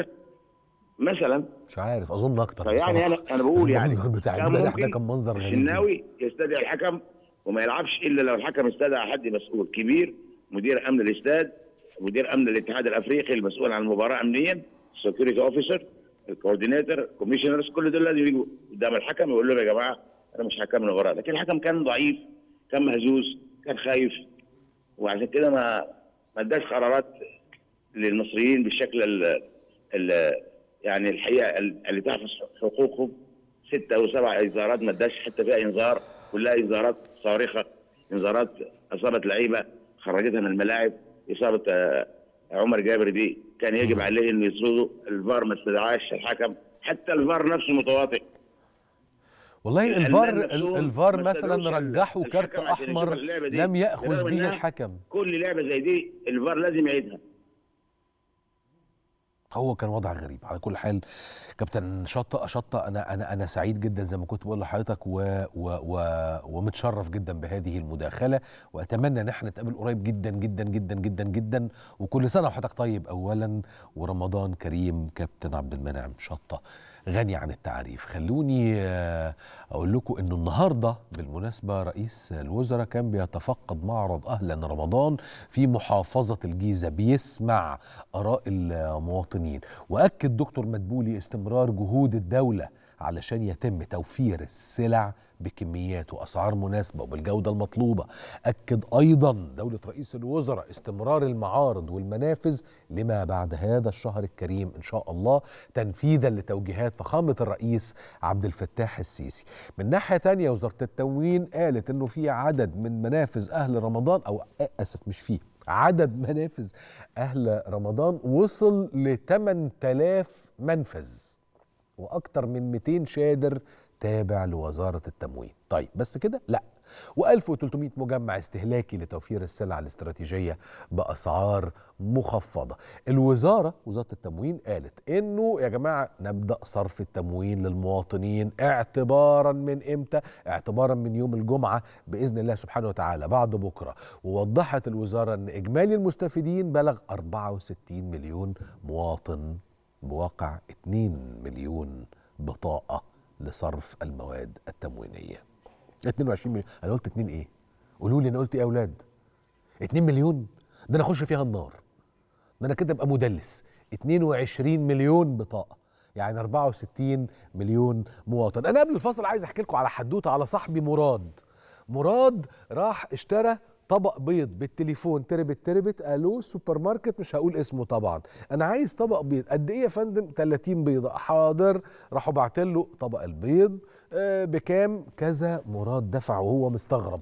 مثلا مش عارف اظن اكتر فيعني بصراحة. انا انا بقول يعني المنظر بتاع كان امبارح ده ممكن كان منظر غريب الشناوي يستدعي الحكم وما يلعبش الا لو الحكم استدعى حد مسؤول كبير مدير امن الاستاد مدير امن الاتحاد الافريقي المسؤول عن المباراه امنيا سكيورتي اوفيسر الكوردينيتور كوميشنرز كل دول لازم يجوا قدام الحكم يقول لهم يا جماعه انا مش هكمل المباراه لكن الحكم كان ضعيف كان مهزوز كان خايف وعشان كده ما ما اداش قرارات للمصريين بالشكل ال ال يعني الحقيقه ال- اللي تحفظ حقوقهم ستة او سبع انذارات ما اداش حتى فيها انذار كلها انذارات صارخه انذارات اصابت لعيبه خرجتها من الملاعب اصابه آه، عمر جابر دي كان يجب عليه انه يصوده الفار ما استدعاش الحكم حتى الفار نفسه متواطئ والله الألمان الفار نفسهم الفار ما مثلا استدعوش ال- رجحوا كارت الحكم عشان يشوف احمر اللعبة دي. لم ياخذ بالرغم به إنها الحكم كل لعبه زي دي الفار لازم يعيدها هو كان وضع غريب على كل حال كابتن شطه شطه انا انا انا سعيد جدا زي ما كنت بقول لحضرتك و و و ومتشرف جدا بهذه المداخله واتمنى ان احنا نتقابل قريب جدا جدا جدا جدا جدا وكل سنه وحضرتك طيب اولا ورمضان كريم كابتن عبد المنعم شطه غني عن التعريف خلوني آه، اقول لكم انه النهارده بالمناسبه رئيس الوزراء كان بيتفقد معرض اهلا رمضان في محافظه الجيزه بيسمع اراء المواطنين واكد دكتور مدبولي استمرار جهود الدوله علشان يتم توفير السلع بكميات واسعار مناسبه وبالجوده المطلوبه اكد ايضا دوله رئيس الوزراء استمرار المعارض والمنافذ لما بعد هذا الشهر الكريم ان شاء الله تنفيذا لتوجيهات فخامه الرئيس عبد الفتاح السيسي من ناحيه تانية وزاره التموين قالت انه في عدد من منافذ اهل رمضان او اسف مش فيه عدد منافذ اهل رمضان وصل ل 8000 منفذ واكتر من 200 شادر تابع لوزاره التموين طيب بس كده لا و1300 مجمع استهلاكي لتوفير السلع الاستراتيجيه باسعار مخفضه الوزاره وزاره التموين قالت انه يا جماعه نبدا صرف التموين للمواطنين اعتبارا من امتى اعتبارا من يوم الجمعه باذن الله سبحانه وتعالى بعد بكره ووضحت الوزاره ان اجمالي المستفيدين بلغ 64 مليون مواطن بواقع 2 مليون بطاقه لصرف المواد التموينيه 22 مليون انا قلت 2 ايه قولوا لي انا قلت ايه يا اولاد 2 مليون ده انا اخش فيها النار ده انا كده ابقى مدلس 22 مليون بطاقه يعني 64 مليون مواطن انا قبل الفصل عايز احكي لكم على حدوته على صاحبي مراد مراد راح اشترى طبق بيض بالتليفون تربت تربت الو سوبر ماركت مش هقول اسمه طبعا انا عايز طبق بيض قد ايه يا فندم 30 بيضه حاضر راحوا بعت له طبق البيض آه بكام كذا مراد دفع وهو مستغرب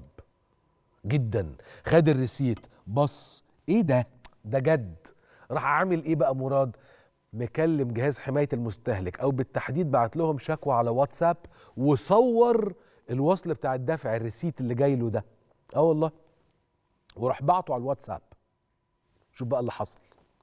جدا خد الريسيت بص ايه ده ده جد راح عامل ايه بقى مراد مكلم جهاز حمايه المستهلك او بالتحديد بعت لهم شكوى على واتساب وصور الوصل بتاع الدفع الريسيت اللي جاي له ده اه والله وراح بعته على الواتساب شوف بقى اللي حصل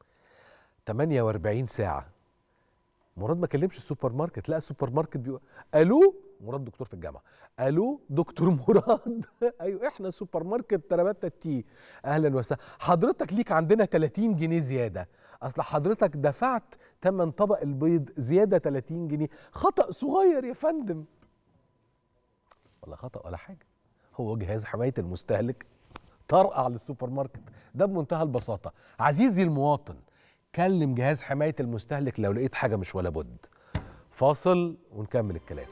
48 ساعة مراد ما كلمش السوبر ماركت لا السوبر ماركت بيقول الو مراد دكتور في الجامعة الو دكتور مراد ايوه احنا سوبر ماركت ترابات تي اهلا وسهلا حضرتك ليك عندنا 30 جنيه زيادة اصل حضرتك دفعت ثمن طبق البيض زيادة 30 جنيه خطأ صغير يا فندم ولا خطأ ولا حاجة هو جهاز حماية المستهلك طرقع للسوبر ماركت ده بمنتهى البساطه عزيزي المواطن كلم جهاز حمايه المستهلك لو لقيت حاجه مش ولا بد فاصل ونكمل الكلام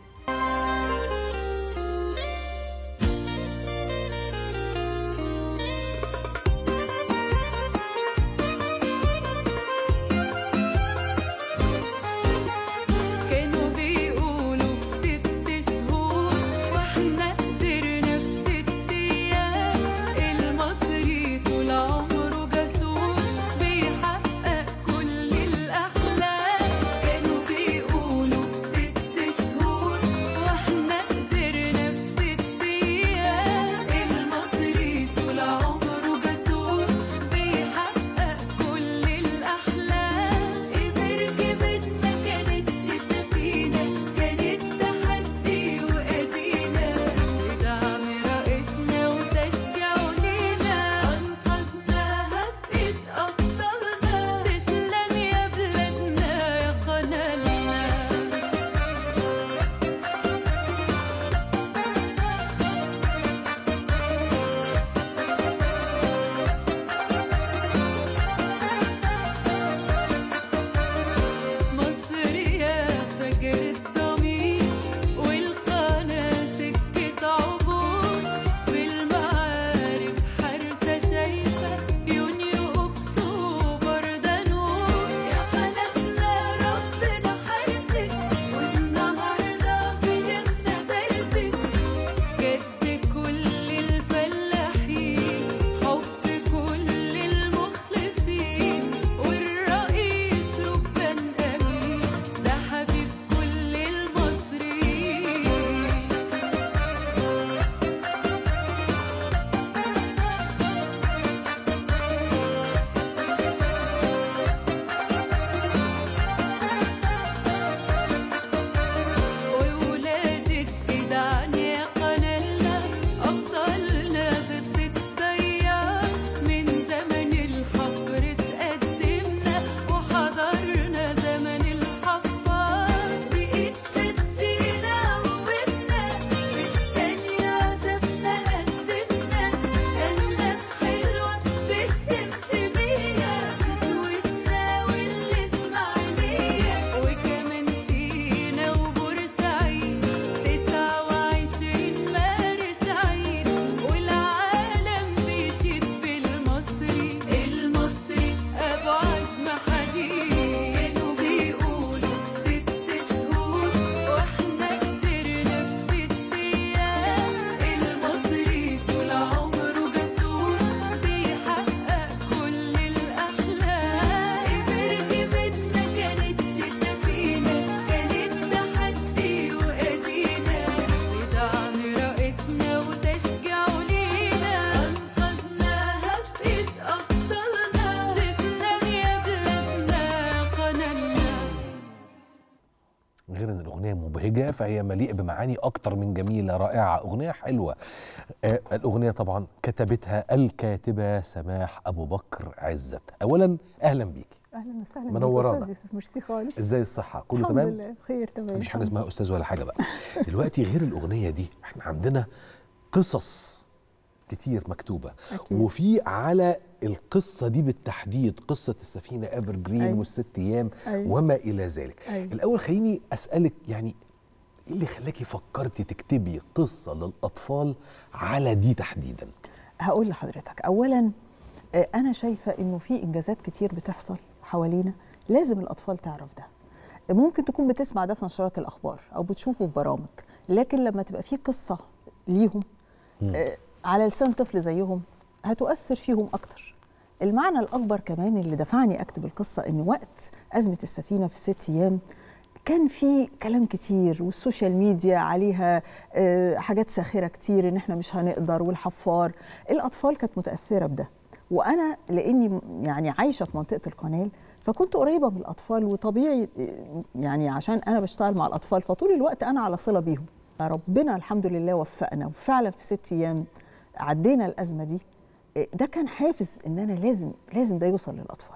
كانوا بيقولوا في ست شهور واحنا قدرنا في ست ايام المصري طول عمره جسور بيحقق كل الاحلام كانوا بيقولوا في ست شهور مبهجه فهي مليئه بمعاني اكتر من جميله رائعه اغنيه حلوه آه الاغنيه طبعا كتبتها الكاتبه سماح ابو بكر عزت اولا اهلا بيكي اهلا وسهلا بيك منورانا. استاذ يوسف ميرسي خالص ازاي الصحه كله الحمد تمام لله بخير تمام مفيش حاجه اسمها استاذ ولا حاجه بقى دلوقتي غير الاغنيه دي احنا عندنا قصص كتير مكتوبه أكيد. وفي على القصه دي بالتحديد قصه السفينه ايفر جرين أيوة. والست ايام أيوة. وما الى ذلك أيوة. الاول خليني اسالك يعني ايه اللي خلاكي فكرتي تكتبي قصه للاطفال على دي تحديدا هقول لحضرتك اولا آه، انا شايفه انه في انجازات كتير بتحصل حوالينا لازم الاطفال تعرف ده ممكن تكون بتسمع ده في نشرات الاخبار او بتشوفه في برامج لكن لما تبقى في قصه ليهم آه، على لسان طفل زيهم هتؤثر فيهم اكتر المعنى الاكبر كمان اللي دفعني اكتب القصه ان وقت ازمه السفينه في الست ايام كان في كلام كتير والسوشيال ميديا عليها آه، حاجات ساخره كتير ان احنا مش هنقدر والحفار الاطفال كانت متاثره بده وانا لاني م- يعني عايشه في منطقه القناه فكنت قريبه من الاطفال وطبيعي آه، يعني عشان انا بشتغل مع الاطفال فطول الوقت انا على صله بيهم ربنا الحمد لله وفقنا وفعلا في ست ايام عدينا الازمه دي آه، ده كان حافز ان انا لازم لازم ده يوصل للاطفال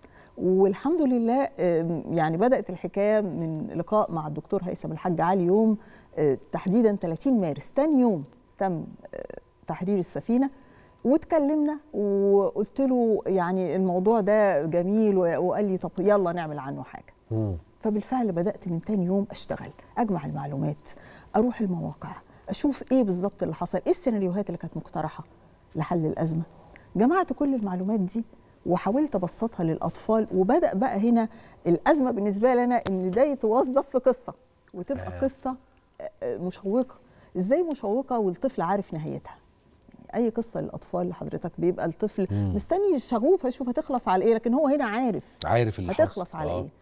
والحمد لله آم، يعني بدات الحكايه من لقاء مع الدكتور هيثم الحاج علي يوم آه، تحديدا 30 مارس تاني يوم تم آه، تحرير السفينه واتكلمنا وقلت له يعني الموضوع ده جميل و- وقال لي طب يلا نعمل عنه حاجه فبالفعل بدات من تاني يوم اشتغل اجمع المعلومات اروح المواقع اشوف ايه بالظبط اللي حصل ايه السيناريوهات اللي كانت مقترحه لحل الازمه جمعت كل المعلومات دي وحاولت ابسطها للاطفال وبدا بقى هنا الازمه بالنسبه لنا ان ده يتوظف في قصه وتبقى آه. قصه آه، آه، مشوقه ازاي مشوقه والطفل عارف نهايتها اي قصه للاطفال لحضرتك بيبقى الطفل مم. مستني شغوف اشوف هتخلص على ايه لكن هو هنا عارف عارف اللي حصل هتخلص على آه. ايه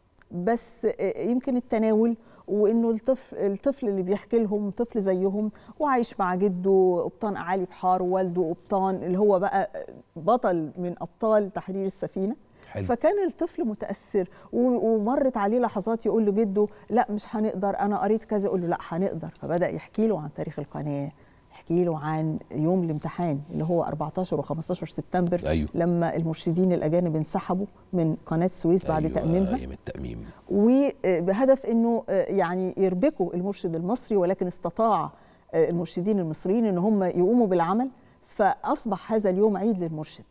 بس آه، يمكن التناول وانه الطفل الطفل اللي بيحكي لهم طفل زيهم وعايش مع جده قبطان اعالي بحار ووالده قبطان اللي هو بقى بطل من ابطال تحرير السفينه حلو. فكان الطفل متاثر و- ومرت عليه لحظات يقول له جده لا مش هنقدر انا قريت كذا يقول له لا هنقدر فبدا يحكي له عن تاريخ القناه يحكي له عن يوم الامتحان اللي هو 14 و15 سبتمبر أيوه. لما المرشدين الاجانب انسحبوا من قناه السويس بعد أيوة، تاميمها ايام التاميم وبهدف انه يعني يربكوا المرشد المصري ولكن استطاع المرشدين المصريين ان هم يقوموا بالعمل فاصبح هذا اليوم عيد للمرشد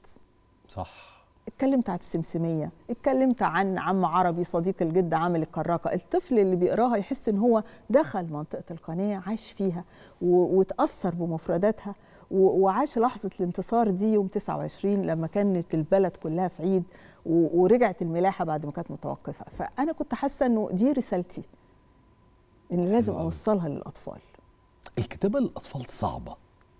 صح اتكلمت عن السمسميه اتكلمت عن عم عربي صديق الجد عامل الكراكه الطفل اللي بيقراها يحس ان هو دخل منطقه القناه عاش فيها و- وتاثر بمفرداتها و- وعاش لحظه الانتصار دي يوم 29 لما كانت البلد كلها في عيد و- ورجعت الملاحه بعد ما كانت متوقفه فانا كنت حاسه انه دي رسالتي ان لازم حلو أوي. اوصلها للاطفال الكتابه للاطفال صعبه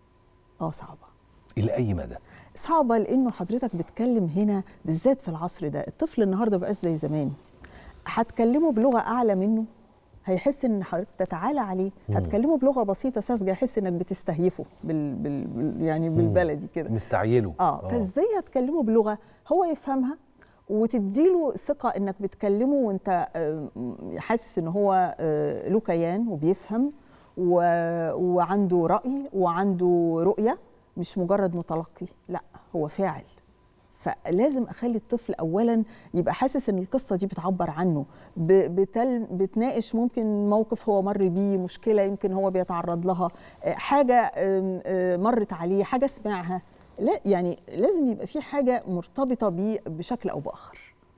اه صعبه الى اي مدى صعبه لانه حضرتك بتكلم هنا بالذات في العصر ده الطفل النهارده بقاش زي زمان هتكلمه بلغه اعلى منه هيحس ان حضرتك تتعالى عليه مم. هتكلمه بلغه بسيطه ساذجه يحس انك بتستهيفه بال... بال... بال... يعني بالبلدي كده مستعيله اه فازاي هتكلمه بلغه هو يفهمها وتديله ثقه انك بتكلمه وانت آه، حاسس ان هو آه، له كيان وبيفهم و... وعنده راي وعنده رؤيه مش مجرد متلقي لا هو فاعل فلازم اخلي الطفل اولا يبقى حاسس ان القصه دي بتعبر عنه ب- بتل بتناقش ممكن موقف هو مر بيه مشكله يمكن هو بيتعرض لها آه، حاجه آم، آه، مرت عليه حاجه سمعها لا يعني لازم يبقى في حاجه مرتبطه بيه بشكل او باخر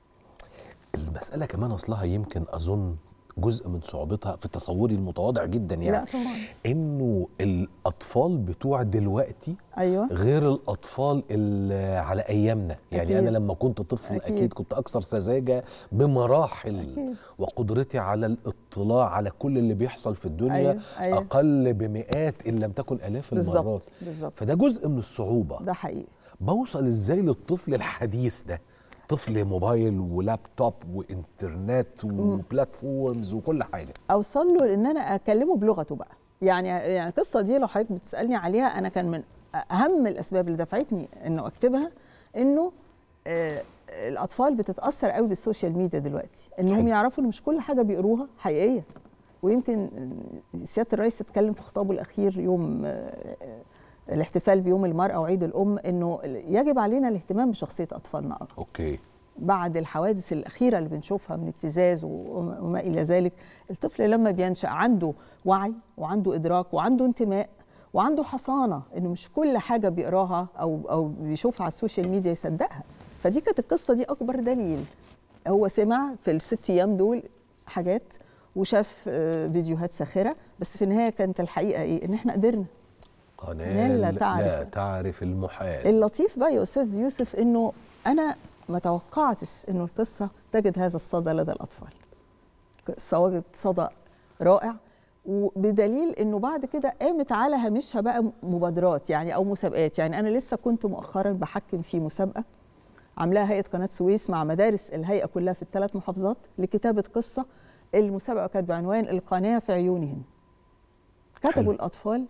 المساله كمان اصلها يمكن اظن جزء من صعوبتها في تصوري المتواضع جدا يعني لا طبعا انه الاطفال بتوع دلوقتي ايوه غير الاطفال اللي على ايامنا يعني أكيد. انا لما كنت طفل اكيد, أكيد. أكيد كنت اكثر سذاجه بمراحل أكيد. وقدرتي على الاطلاع على كل اللي بيحصل في الدنيا أيوة، أيوة. اقل بمئات ان لم تكن الاف المرات بالظبط بالظبط فده جزء من الصعوبه ده حقيقي بوصل ازاي للطفل الحديث ده طفل موبايل ولابتوب وانترنت وبلاتفورمز وكل حاجه اوصل له ان انا اكلمه بلغته بقى يعني يعني القصه دي لو حضرتك بتسالني عليها انا كان من اهم الاسباب اللي دفعتني انه اكتبها انه آه الاطفال بتتاثر قوي بالسوشيال ميديا دلوقتي انهم حلو. يعرفوا ان مش كل حاجه بيقروها حقيقيه ويمكن سياده الرئيس اتكلم في خطابه الاخير يوم آه، الاحتفال بيوم المراه وعيد الام انه يجب علينا الاهتمام بشخصيه اطفالنا اكتر اوكي بعد الحوادث الأخيرة اللي بنشوفها من ابتزاز وما وما إلى ذلك الطفل لما بينشأ عنده وعي وعنده إدراك وعنده انتماء وعنده حصانة إنه مش كل حاجة بيقراها أو أو بيشوفها على السوشيال ميديا يصدقها فدي كانت القصة دي أكبر دليل هو سمع في الست أيام دول حاجات وشاف آه، فيديوهات ساخرة بس في النهاية كانت الحقيقة إيه؟ إن إحنا قدرنا قناه لا لا تعرف. لا تعرف المحال اللطيف بقى يا استاذ يوسف انه انا ما توقعتش انه القصه تجد هذا الصدى لدى الاطفال قصه وجدت صدى رائع وبدليل انه بعد كده قامت على هامشها بقى مبادرات يعني او مسابقات يعني انا لسه كنت مؤخرا بحكم في مسابقه عاملاها هيئه قناه سويس مع مدارس الهيئه كلها في الثلاث محافظات لكتابه قصه المسابقه كانت بعنوان القناه في عيونهم كتبوا الاطفال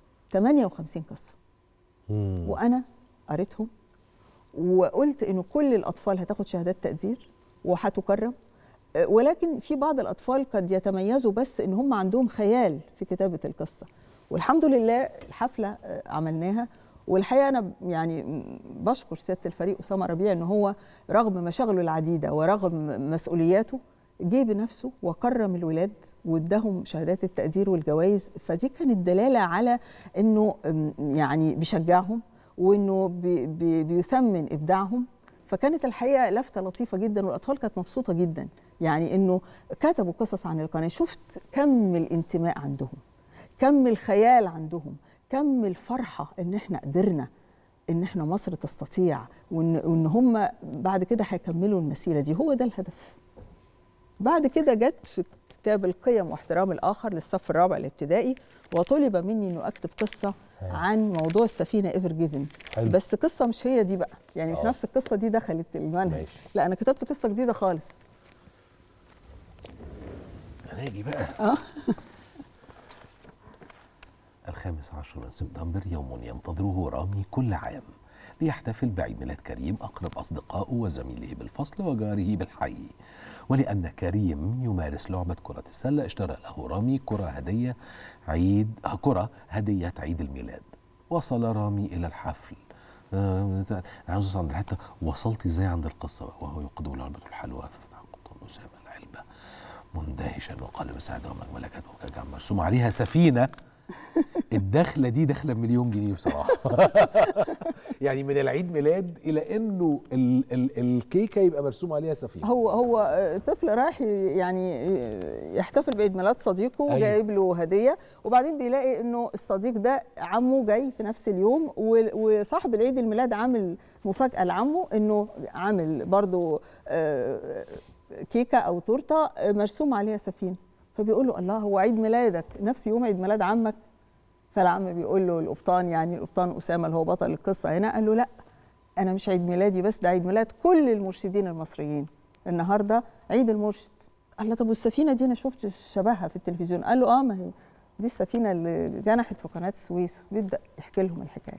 58 قصه مم. وانا قريتهم وقلت انه كل الاطفال هتاخد شهادات تقدير وهتكرم أه، ولكن في بعض الاطفال قد يتميزوا بس ان هم عندهم خيال في كتابه القصه والحمد لله الحفله أه، عملناها والحقيقه انا ب- يعني م- بشكر سياده الفريق اسامه ربيع ان هو رغم مشاغله العديده ورغم مسؤولياته جه بنفسه وكرم الولاد واداهم شهادات التقدير والجوائز فدي كانت دلاله على انه أم، يعني بيشجعهم وانه بي بي بيثمن ابداعهم فكانت الحقيقه لفته لطيفه جدا والاطفال كانت مبسوطه جدا يعني انه كتبوا قصص عن القناه شفت كم الانتماء عندهم كم الخيال عندهم كم الفرحه ان احنا قدرنا ان احنا مصر تستطيع وان وان هم بعد كده هيكملوا المسيره دي هو ده الهدف بعد كده جت في كتاب القيم واحترام الاخر للصف الرابع الابتدائي وطلب مني انه اكتب قصه عن موضوع السفينه ايفر جيفن حلو. بس قصه مش هي دي بقى يعني مش آه. نفس القصه دي دخلت المنهج ماشي. لا انا كتبت قصه جديده خالص هناجي بقى اه الخامس عشر من سبتمبر يوم ينتظره رامي كل عام ليحتفل بعيد ميلاد كريم أقرب أصدقائه وزميله بالفصل وجاره بالحي ولأن كريم يمارس لعبة كرة السلة اشترى له رامي كرة هدية عيد كرة هدية عيد الميلاد وصل رامي إلى الحفل آه، عاوز أوصل عند الحتة وصلت ازاي عند القصة بقى وهو يقدم له علبة الحلوى ففتح قطن أسامة العلبة مندهشا وقال بسعادة ومجملة كانت مكجعة مرسوم عليها سفينة الدخله دي داخله بمليون جنيه بصراحه يعني من العيد ميلاد الى انه ال ال الكيكه يبقى مرسوم عليها سفينه هو هو آه، طفل رايح ي- يعني ي- يحتفل بعيد ميلاد صديقه أيوة. جايب له هديه وبعدين بيلاقي انه الصديق ده عمه جاي في نفس اليوم و- وصاحب العيد الميلاد عامل مفاجاه لعمه انه عامل برضو آه، كيكه او تورته آه، مرسوم عليها سفينه فبيقول له الله هو عيد ميلادك نفس يوم عيد ميلاد عمك فالعم بيقول له القبطان يعني القبطان اسامه اللي هو بطل القصه هنا قال له لا انا مش عيد ميلادي بس ده عيد ميلاد كل المرشدين المصريين النهارده عيد المرشد قال له طب والسفينه دي انا شفت شبهها في التلفزيون قال له اه ما هي دي السفينه اللي جنحت في قناه السويس بيبدا يحكي لهم الحكايه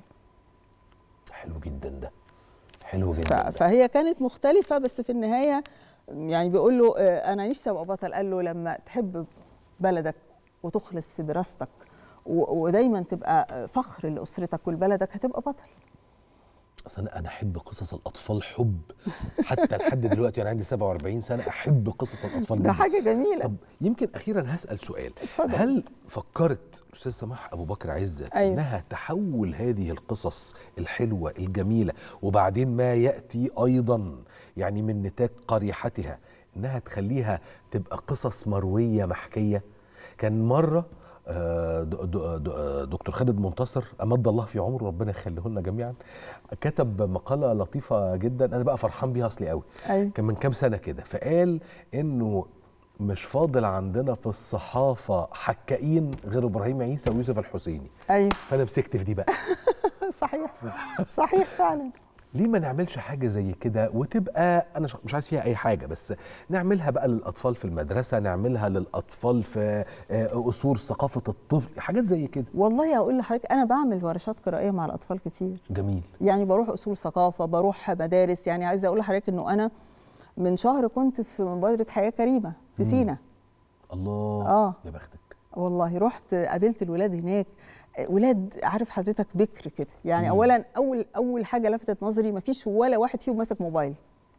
حلو جدا ده حلو ف- جدا ده. فهي كانت مختلفه بس في النهايه يعني بيقول له آه، انا نفسي ابقى بطل قال له لما تحب بلدك وتخلص في دراستك و- ودايما تبقى فخر لاسرتك ولبلدك هتبقى بطل اصل انا انا احب قصص الاطفال حب حتى لحد دلوقتي انا عندي 47 سنه احب قصص الاطفال ده جدا حاجه جميله طب يمكن اخيرا هسال سؤال اتفضل. هل فكرت استاذ سماح ابو بكر عزت أيوة. انها تحول هذه القصص الحلوه الجميله وبعدين ما ياتي ايضا يعني من نتاج قريحتها انها تخليها تبقى قصص مرويه محكيه كان مره آه، د- د- د- دكتور خالد منتصر امد الله في عمره ربنا يخليه لنا جميعا كتب مقاله لطيفه جدا انا بقى فرحان بيها اصلي قوي أيوة. كان من كام سنه كده فقال انه مش فاضل عندنا في الصحافه حكائين غير ابراهيم عيسى ويوسف الحسيني ايوه فانا مسكت في دي بقى صحيح صحيح فعلا ليه ما نعملش حاجه زي كده وتبقى انا ش- مش عايز فيها اي حاجه بس نعملها بقى للاطفال في المدرسه نعملها للاطفال في آه، اصول ثقافه الطفل حاجات زي كده والله اقول لحضرتك انا بعمل ورشات قراءيه مع الاطفال كتير جميل يعني بروح اصول ثقافه بروح مدارس يعني عايزه اقول لحضرتك انه انا من شهر كنت في مبادره حياه كريمه في مم. سينا الله آه. يا بختك والله رحت قابلت الولاد هناك ولاد عارف حضرتك بكر كده يعني مم. اولا اول اول حاجه لفتت نظري مفيش ولا واحد فيهم ماسك موبايل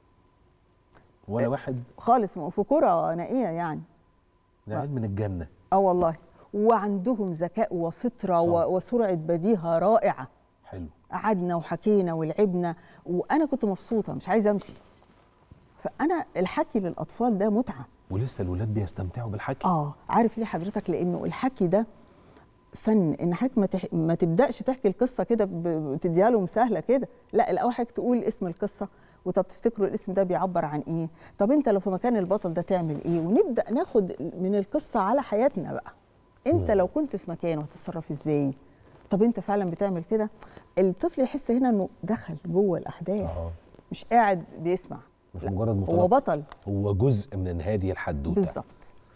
ولا واحد خالص في كرة نائيه يعني ده عيل من الجنه اه والله وعندهم ذكاء وفطره و- وسرعه بديهه رائعه حلو قعدنا وحكينا ولعبنا وانا كنت مبسوطه مش عايزه امشي فانا الحكي للاطفال ده متعه ولسه الولاد بيستمتعوا بالحكي اه عارف ليه حضرتك لانه الحكي ده فن ان حضرتك ما, تح... ما تبداش تحكي القصه كده ب- بتديها لهم سهله كده لا الاول حضرتك تقول اسم القصه وطب تفتكروا الاسم ده بيعبر عن ايه طب انت لو في مكان البطل ده تعمل ايه ونبدا ناخد من القصه على حياتنا بقى انت لو كنت في مكانه هتتصرف ازاي طب انت فعلا بتعمل كده الطفل يحس هنا انه دخل جوه الاحداث آه. مش قاعد بيسمع مش مجرد هو متلقي بطل هو جزء من هذه الحدوته بالظبط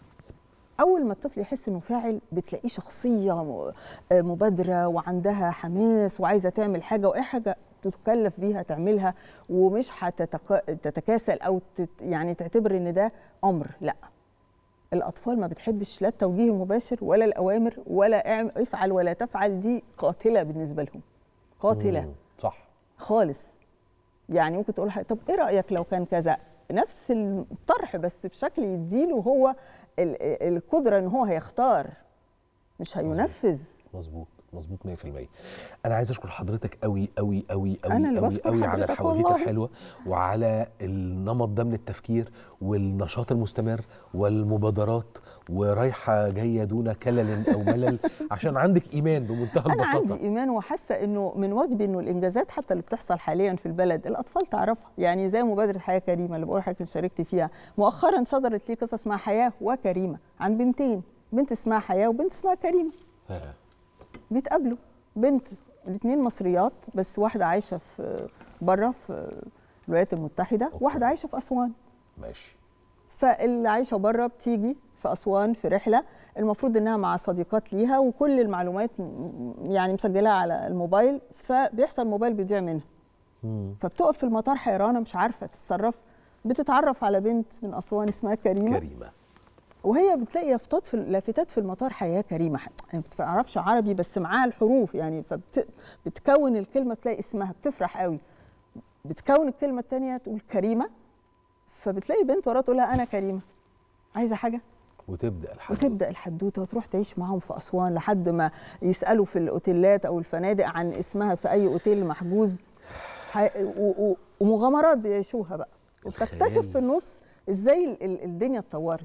اول ما الطفل يحس انه فاعل بتلاقيه شخصيه م- آه مبادره وعندها حماس وعايزه تعمل حاجه واي حاجه تتكلف بيها تعملها ومش هتتكاسل او تت يعني تعتبر ان ده امر لا الاطفال ما بتحبش لا التوجيه المباشر ولا الاوامر ولا اعم- افعل ولا تفعل دي قاتله بالنسبه لهم قاتله مم، صح خالص يعني ممكن تقول حاجة طب ايه رايك لو كان كذا نفس الطرح بس بشكل يديله هو ال- القدره ان هو هيختار مش هينفذ مظبوط مظبوط 100% انا عايز اشكر حضرتك قوي قوي قوي قوي أنا اللي قوي بشكر قوي على حضرتك الحواديت والله. الحلوه وعلى النمط ده من التفكير والنشاط المستمر والمبادرات ورايحه جايه دون كلل او ملل عشان عندك ايمان بمنتهى انا البساطه عندي ايمان وحاسه انه من واجبي انه الانجازات حتى اللي بتحصل حاليا في البلد الاطفال تعرفها يعني زي مبادره حياه كريمه اللي بقول حضرتك شاركت فيها مؤخرا صدرت لي قصه اسمها حياه وكريمه عن بنتين بنت اسمها حياه وبنت اسمها كريمه آه. بيتقابلوا بنت الاثنين مصريات بس واحده عايشه في بره في الولايات المتحده واحده عايشه في اسوان ماشي فاللي عايشه بره بتيجي في اسوان في رحله المفروض انها مع صديقات ليها وكل المعلومات م- يعني مسجلها على الموبايل فبيحصل الموبايل بيضيع منها فبتقف في المطار حيرانه مش عارفه تتصرف بتتعرف على بنت من اسوان اسمها كريمه كريمه وهي بتلاقي يافطات في لافتات في المطار حياه كريمه يعني ما بتعرفش عربي بس معاها الحروف يعني فبتكون الكلمه تلاقي اسمها بتفرح قوي بتكون الكلمه الثانيه تقول كريمه فبتلاقي بنت وراها تقول لها انا كريمه عايزه حاجه وتبدا الحدوته وتبدا الحدوته وتروح تعيش معاهم في اسوان لحد ما يسالوا في الاوتيلات او الفنادق عن اسمها في اي اوتيل محجوز حي... و... و... ومغامرات بيعيشوها بقى وبتكتشف الخيال. في النص ازاي ال- ال- الدنيا اتطورت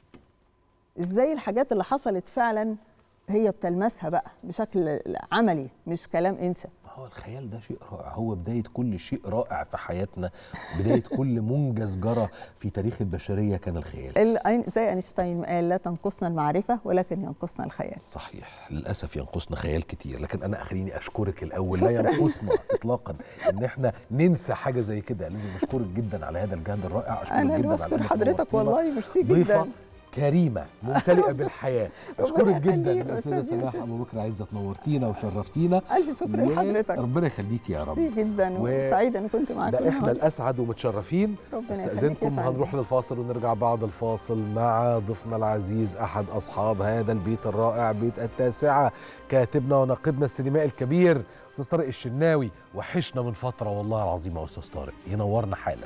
ازاي الحاجات اللي حصلت فعلا هي بتلمسها بقى بشكل عملي مش كلام انسى هو الخيال ده شيء رائع هو بداية كل شيء رائع في حياتنا بداية كل منجز جرى في تاريخ البشرية كان الخيال ال- زي اينشتاين ما قال لا تنقصنا المعرفه ولكن ينقصنا الخيال صحيح للأسف ينقصنا خيال كتير لكن أنا خليني أشكرك الأول لا شكراً. ينقصنا إطلاقا إن إحنا ننسى حاجة زي كده لازم أشكرك جدا على هذا الجهد الرائع أشكرك انا جدا اللي على بشكر إنك حضرتك نورتينا. والله ميرسي ضيفة جدا كريمة ممتلئة بالحياة ربنا أشكرك جدا يخليك يا الأستاذة أستاذ سماح يوسف. أبو بكر عزت نورتينا وشرفتينا الف شكر لحضرتك ربنا يخليك يا رب ميرسي جدا و- وسعيده ان كنت معاكم ده احنا النهاردة. الاسعد ومتشرفين ربنا يخليك يا استاذنكم فندم. هنروح للفاصل ونرجع بعد الفاصل مع ضيفنا العزيز احد اصحاب هذا البيت الرائع بيت التاسعه كاتبنا وناقدنا السينمائي الكبير استاذ طارق الشناوي وحشنا من فتره والله العظيم يا استاذ طارق ينورنا حالا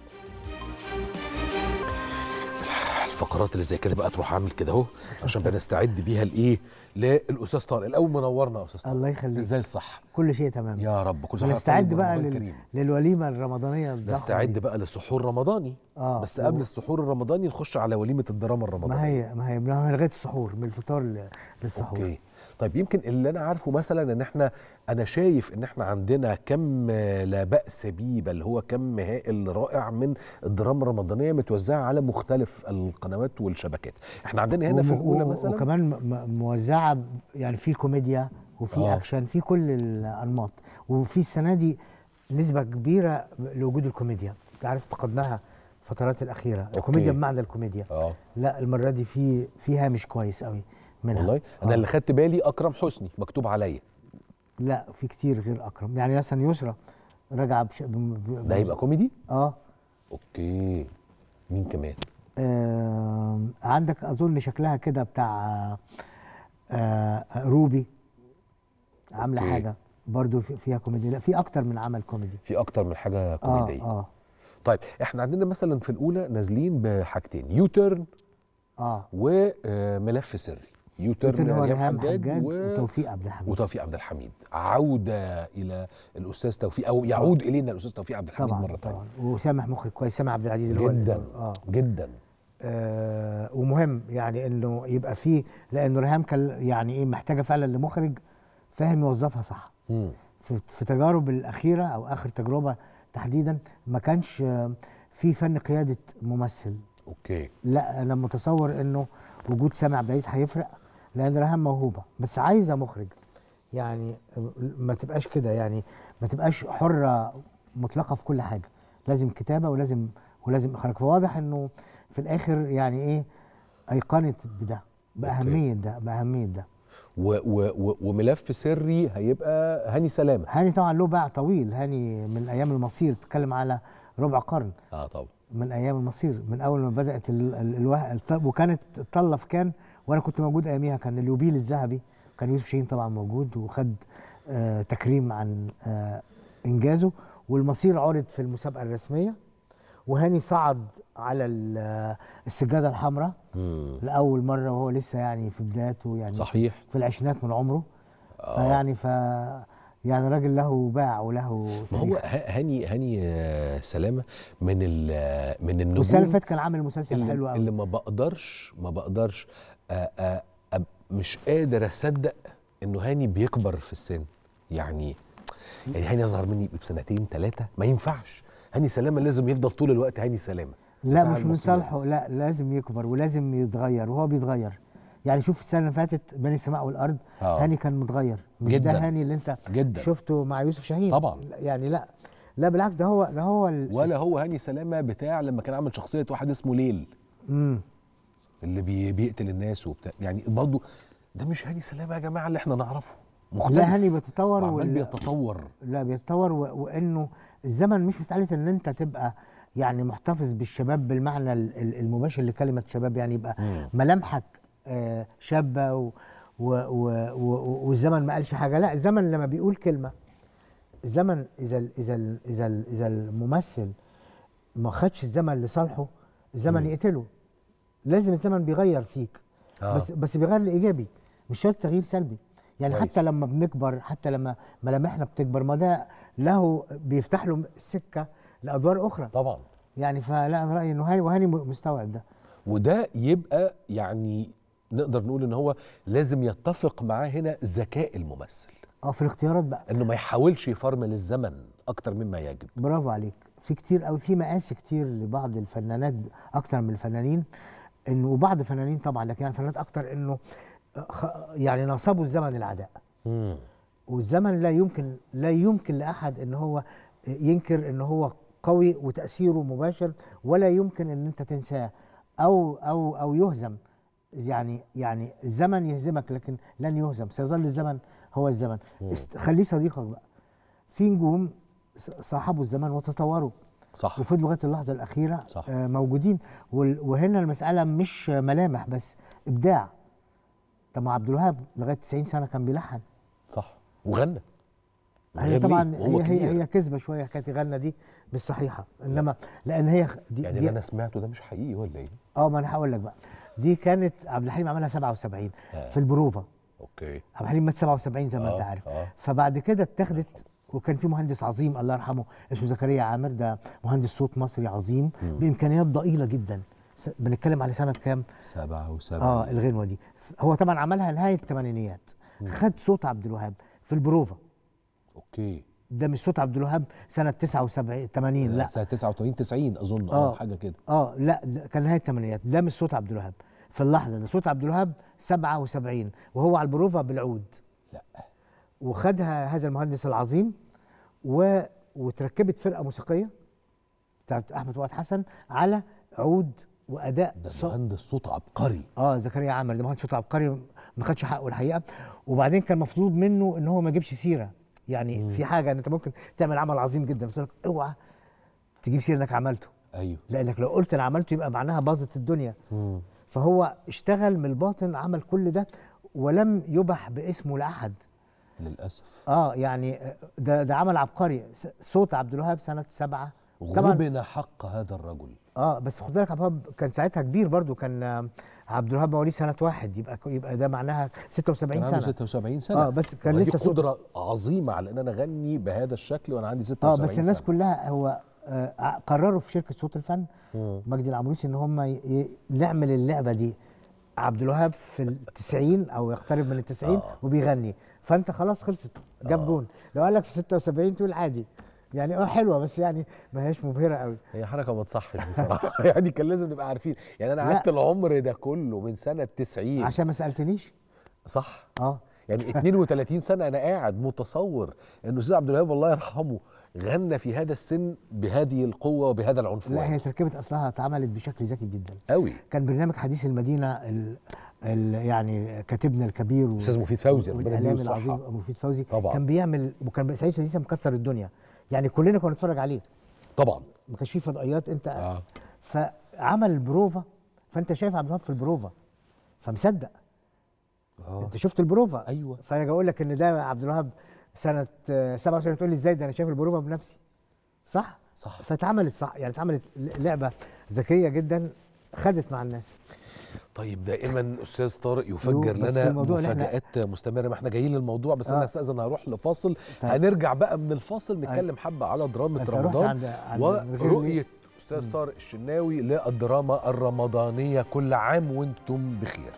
الفقرات اللي زي كده بقى تروح عامل كده اهو عشان بنستعد بيها لايه للاستاذ طارق الاول منورنا يا استاذ طارق الله يخليك ازاي الصح كل شيء تمام يا رب كل سنه نستعد وحضرتك بقى برمضان لل... كريم. للوليمه الرمضانيه الضخمة نستعد دي. بقى للسحور رمضاني اه بس قبل السحور الرمضاني نخش على وليمه الدراما الرمضانيه ما هي ما هي ما هي لغايه السحور من الفطار ل- للسحور اوكي طيب يمكن اللي انا عارفه مثلا ان احنا انا شايف ان احنا عندنا كم لا باس به بل هو كم هائل رائع من الدراما الرمضانيه متوزعه على مختلف القنوات والشبكات احنا عندنا هنا في وم- الاولى و- مثلا وكمان م- م- موزعه ب- يعني في كوميديا وفي آه. اكشن في كل الانماط وفي السنه دي نسبه كبيره لوجود الكوميديا انت عارف فقدناها الفترات الاخيره الكوميديا بمعنى الكوميديا اه لا المره دي في في هامش كويس قوي منها والله انا آه. اللي خدت بالي اكرم حسني مكتوب عليا لا في كتير غير اكرم يعني مثلا يسرا راجعه بش... ب... ب... ده يبقى كوميدي اه اوكي مين كمان آه عندك اظن شكلها كده بتاع آه آه روبي عامله أوكي. حاجه برضو في- فيها كوميدي لا في اكتر من عمل كوميدي في اكتر من حاجه كوميديه اه طيب احنا عندنا مثلا في الاولى نازلين بحاجتين يوتيرن اه وملف سري يوتيرن يوتيرن هو ريهام ريهام حجاج حجاج و... وتوفيق عبد الحميد وتوفيق عبد الحميد عوده الى الاستاذ توفيق او يعود الينا الاستاذ توفيق عبد الحميد طبعا مره ثانيه طبعا وسامح مخرج كويس سامح عبد العزيز اللي هو جدا اه جدا آه ومهم يعني انه يبقى فيه لانه ريهام كان يعني ايه محتاجه فعلا لمخرج فاهم يوظفها صح مم. في, في تجارب الاخيره او اخر تجربه تحديدا ما كانش آه، في فن قياده ممثل اوكي لا انا متصور انه وجود سامع عبد العزيز هيفرق لان ريهام موهوبه بس عايزه مخرج يعني ما تبقاش كده يعني ما تبقاش حره مطلقه في كل حاجه لازم كتابه ولازم ولازم اخراج فواضح انه في الاخر يعني ايه ايقنت بده باهميه ده باهميه ده و و و وملف سري هيبقى هاني سلامه هاني طبعا له باع طويل هاني من ايام المصير بتتكلم على ربع قرن اه طبعا من ايام المصير من اول ما بدات ال ال الوه... الط- وكانت الطله في كان وانا كنت موجود اياميها كان اليوبيل الذهبي كان يوسف شاهين طبعا موجود وخد آه تكريم عن آه انجازه والمصير عرض في المسابقه الرسميه وهاني صعد على ال- آه، السجاده الحمراء مم. لاول مره وهو لسه يعني في بدايته يعني صحيح في العشرينات من عمره آه. فيعني ف يعني راجل له باع وله ما هو تاريخ. ه- هاني هاني آه، سلامه من ال من النجوم والسنه اللي فاتت كان عامل مسلسل اللي, حلو قوي اللي ما بقدرش ما بقدرش آه آه آه مش قادر اصدق انه هاني بيكبر في السن يعني يعني هاني اصغر مني بسنتين ثلاثه ما ينفعش هاني سلامه لازم يفضل طول الوقت هاني سلامه لا بتاع مش من المصريين. صالحه لا لازم يكبر ولازم يتغير وهو بيتغير يعني شوف السنه اللي فاتت بين السماء والارض آه. هاني كان متغير مش جداً. ده هاني اللي انت جدا شفته مع يوسف شاهين طبعا. يعني لا لا بالعكس ده هو ده هو ال- ولا هو هاني سلامه بتاع لما كان عامل شخصيه واحد اسمه ليل مم. اللي بي بيقتل الناس وبتاع يعني برضه ده مش هاني سلامه يا جماعه اللي احنا نعرفه مختلف لا هاني بيتطور وعمال وال- بيتطور لا بيتطور و... وانه الزمن مش مساله ان انت تبقى يعني محتفظ بالشباب بالمعنى ال- ال- المباشر لكلمه شباب يعني يبقى مم. ملامحك آه، شابه و... و... و... و... والزمن ما قالش حاجه لا الزمن لما بيقول كلمه الزمن اذا ال... اذا ال... اذا ال... اذا الممثل ما خدش الزمن لصالحه الزمن مم. يقتله لازم الزمن بيغير فيك آه. بس بس بيغير لايجابي مش شرط تغيير سلبي يعني كويس. حتى لما بنكبر حتى لما ملامحنا بتكبر ما ده له بيفتح له سكه لادوار اخرى طبعا يعني فلا انا رايي انه هاني وهاني مستوعب ده وده يبقى يعني نقدر نقول ان هو لازم يتفق معاه هنا ذكاء الممثل اه في الاختيارات بقى انه ما يحاولش يفرمل الزمن اكتر مما يجب برافو عليك في كتير قوي في مقاس كتير لبعض الفنانات اكتر من الفنانين انه وبعض الفنانين طبعا لكن يعني الفنانات اكتر انه خ- يعني نصبوا الزمن العداء مم. والزمن لا يمكن لا يمكن لاحد ان هو ينكر ان هو قوي وتاثيره مباشر ولا يمكن ان انت تنساه او او او يهزم يعني يعني الزمن يهزمك لكن لن يهزم سيظل الزمن هو الزمن مم. است- خليه صديقك بقى في نجوم ص- صاحبوا الزمن وتطوروا صح وفضلوا لغايه اللحظه الاخيره صح. آه موجودين وال- وهنا المساله مش ملامح بس ابداع طب ما عبد الوهاب لغايه 90 سنه كان بيلحن صح وغنى هي غير طبعا ليه؟ وهو هي هي, كبير. هي كذبه شويه حكايه غنى دي مش صحيحه انما لان هي دي, يعني دي اللي انا سمعته ده مش حقيقي ولا ايه؟ اه ما انا هقول لك بقى دي كانت عبد الحليم عملها 77 آه. في البروفا اوكي عبد الحليم مات 77 زي ما انت آه، عارف آه. فبعد كده اتاخدت وكان في مهندس عظيم الله يرحمه اسمه زكريا عامر ده مهندس صوت مصري عظيم مم. بامكانيات ضئيله جدا س- بنتكلم على سنه كام؟ سبعة وسبعين اه الغنوه دي هو طبعا عملها نهايه الثمانينيات خد صوت عبد الوهاب في البروفا اوكي ده مش صوت عبد الوهاب سنه 79 80 لا سنة 89 90 اظن اه آه. حاجة كده اه لا ده كان نهايه الثمانينات ده مش صوت عبد الوهاب في اللحظه ده صوت عبد الوهاب 77 وهو على البروفا بالعود لا وخدها هذا المهندس العظيم و... وتركبت فرقه موسيقيه بتاعت احمد فؤاد حسن على عود واداء ده صوت مهندس صوت عبقري اه زكريا عامر ده مهندس صوت عبقري ما خدش حقه الحقيقه وبعدين كان مفروض منه ان هو ما يجيبش سيره يعني مم. في حاجه ان انت ممكن تعمل عمل عظيم جدا بس يقول لك اوعى تجيب سيره انك عملته ايوه لانك لو قلت انا عملته يبقى معناها باظت الدنيا مم. فهو اشتغل من الباطن عمل كل ده ولم يبح باسمه لاحد للاسف اه يعني ده ده عمل عبقري س- صوت عبد الوهاب سنه سبعة طبعا غبن حق هذا الرجل اه بس خد بالك عبد الوهاب كان ساعتها كبير برضو كان آه، عبد الوهاب مواليد سنه واحد يبقى يبقى ده معناها 76 كان عنده سنه 76 سنه اه بس كان ودي لسه صوت قدره عظيمه على ان انا اغني بهذا الشكل وانا عندي 76 اه بس الناس سنة. كلها هو آه ع- قرروا في شركه صوت الفن مم. مجدي العمروسي ان هم ي... ي... نعمل اللعبه دي عبد الوهاب في ال 90 او يقترب من ال 90 آه. وبيغني فانت خلاص خلصت جاب آه. جون لو قال لك في 76 تقول عادي يعني اه حلوه بس يعني ما هياش مبهره قوي هي حركه ما تصحش بصراحه يعني كان لازم نبقى عارفين يعني انا لا. قعدت العمر ده كله من سنه 90 عشان ما سالتنيش صح اه يعني 32 سنه انا قاعد متصور ان الاستاذ عبد الوهاب الله يرحمه غنى في هذا السن بهذه القوه وبهذا لا العنفوان هي تركيبه اصلها اتعملت بشكل ذكي جدا قوي كان برنامج حديث المدينه ال... ال... يعني كاتبنا الكبير و... استاذ مفيد فوزي ربنا يديله والاعلامي الصحة. العظيم مفيد فوزي طبعا. كان بيعمل وكان سعيد سليسه مكسر الدنيا يعني كلنا كنا نتفرج عليه طبعا ما كانش فيه فضائيات انت آه. فعمل البروفا فانت شايف عبد الوهاب في البروفا فمصدق آه. انت شفت البروفا ايوه فانا جاي اقول لك ان ده عبد الوهاب سنه آه، 27 تقول لي ازاي ده انا شايف البروفا بنفسي صح صح فاتعملت صح يعني اتعملت لعبه ذكيه جدا خدت مع الناس طيب دائما استاذ طارق يفجر بس لنا الموضوع اللي إحنا- مفاجات مستمره ما احنا جايين للموضوع بس انا آه. استاذن هروح لفاصل طيب. هنرجع بقى من الفاصل نتكلم حبه على دراما أنت رحت رمضان عند- عند الرجل ليه؟ ورؤيه استاذ طارق الشناوي للدراما الرمضانيه كل عام وانتم بخير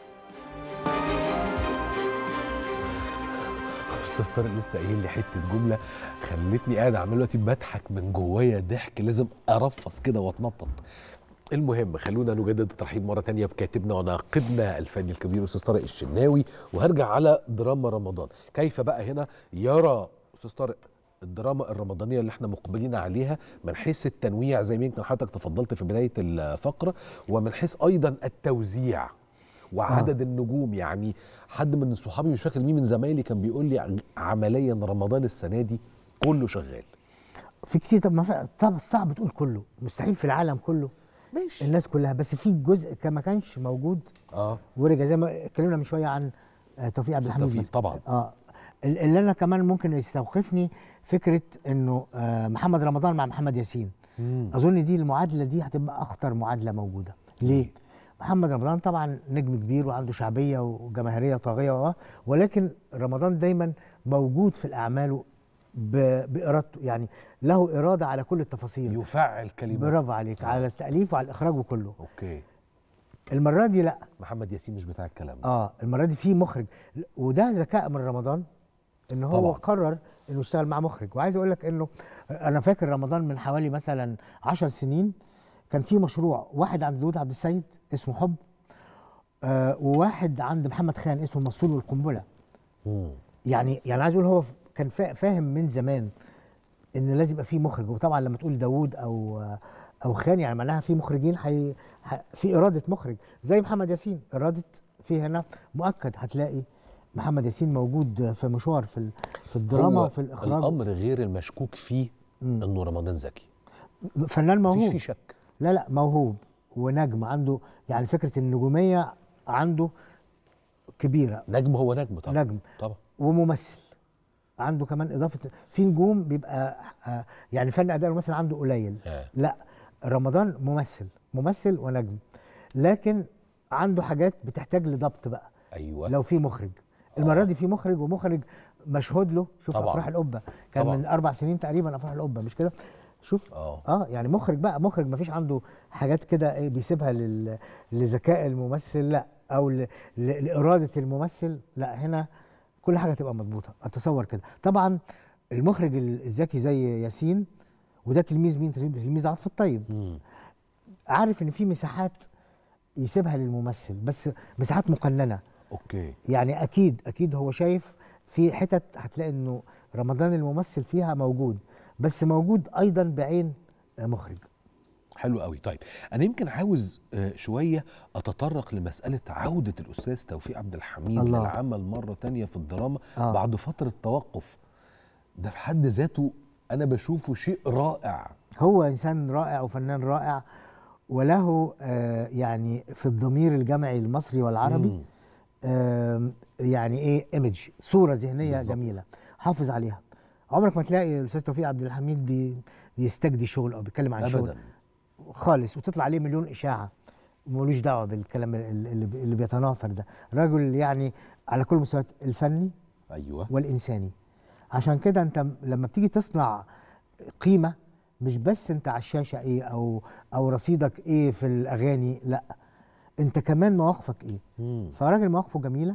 استاذ طارق لسه قايل لي حته جمله خلتني قاعد اعمل دلوقتي بضحك من جوايا ضحك لازم ارفص كده واتنطط المهم خلونا نجدد الترحيب مره تانية بكاتبنا وناقدنا الفني الكبير استاذ طارق الشناوي وهرجع على دراما رمضان كيف بقى هنا يرى استاذ طارق الدراما الرمضانيه اللي احنا مقبلين عليها من حيث التنويع زي ما يمكن حضرتك تفضلت في بدايه الفقره ومن حيث ايضا التوزيع وعدد آه. النجوم يعني حد من صحابي مش فاكر مين من زمايلي كان بيقول لي عمليا رمضان السنه دي كله شغال في كتير طب ما في طب صعب تقول كله مستحيل في العالم كله ماشي الناس كلها بس في جزء كان ما كانش موجود اه ورجع زي ما اتكلمنا من شويه عن آه، توفيق عبد أستاذ الحميد توفيق طبعا اه ال- اللي انا كمان ممكن يستوقفني فكره انه آه محمد رمضان مع محمد ياسين مم. اظن دي المعادله دي هتبقى اخطر معادله موجوده ليه محمد رمضان طبعا نجم كبير وعنده شعبيه وجماهيريه طاغيه و- ولكن رمضان دايما موجود في الاعمال ب- بارادته يعني له اراده على كل التفاصيل يفعل كلمات برافو عليك على التاليف وعلى الاخراج وكله اوكي المره دي لا محمد ياسين مش بتاع الكلام ده اه المره دي في مخرج وده ذكاء من رمضان ان هو طبعاً. قرر انه يشتغل مع مخرج وعايز اقول لك انه انا فاكر رمضان من حوالي مثلا 10 سنين كان في مشروع واحد عند داود عبد السيد اسمه حب آه وواحد عند محمد خان اسمه المسطول والقنبله مم. يعني يعني عايز اقول هو كان فا- فاهم من زمان ان لازم يبقى في مخرج وطبعا لما تقول داوود او او خان يعني معناها في مخرجين حي ح- في اراده مخرج زي محمد ياسين اراده في هنا مؤكد هتلاقي محمد ياسين موجود في مشوار في ال- في الدراما هو وفي الاخراج الامر غير المشكوك فيه مم. انه رمضان ذكي فنان موهوب مفيش فيه شك لا لا موهوب ونجم عنده يعني فكره النجوميه عنده كبيره نجم هو نجم طبعا نجم طبعا وممثل عنده كمان اضافه في نجوم بيبقى آه، يعني فن اداء الممثل عنده قليل آه. لا رمضان ممثل ممثل ونجم لكن عنده حاجات بتحتاج لضبط بقى ايوه لو في مخرج المره دي في مخرج ومخرج مشهود له شوف طبعاً. افراح القبه كان طبعاً. من اربع سنين تقريبا افراح القبه مش كده شوف اه اه يعني مخرج بقى مخرج ما فيش عنده حاجات كده ايه بيسيبها لل... لذكاء الممثل لا او ل... ل... لاراده الممثل لا هنا كل حاجه تبقى مضبوطه اتصور كده طبعا المخرج الذكي زي ياسين وده تلميذ مين تلميذ عاطف الطيب مم. عارف ان في مساحات يسيبها للممثل بس مساحات مقننه اوكي يعني اكيد اكيد هو شايف في حتت هتلاقي انه رمضان الممثل فيها موجود بس موجود ايضا بعين مخرج حلو قوي طيب انا يمكن عاوز آه، شويه اتطرق لمساله عوده الاستاذ توفيق عبد الحميد الله. للعمل مره تانية في الدراما آه. آه. بعد فتره توقف ده في حد ذاته انا بشوفه شيء رائع هو انسان رائع وفنان رائع وله آه يعني في الضمير الجمعي المصري والعربي مم. آم، يعني ايه ايمج صوره ذهنيه بالظبط. جميله حافظ عليها عمرك ما تلاقي الاستاذ توفيق عبد الحميد بي بيستجدي شغل او بيتكلم عن شغل ابدا خالص وتطلع عليه مليون اشاعه ملوش دعوه بالكلام ال- اللي, اللي بيتناثر ده رجل يعني على كل المستويات الفني ايوه والانساني عشان كده انت م- لما بتيجي تصنع قيمه مش بس انت على الشاشه ايه او او رصيدك ايه في الاغاني لا انت كمان مواقفك ايه مم. فراجل مواقفه جميله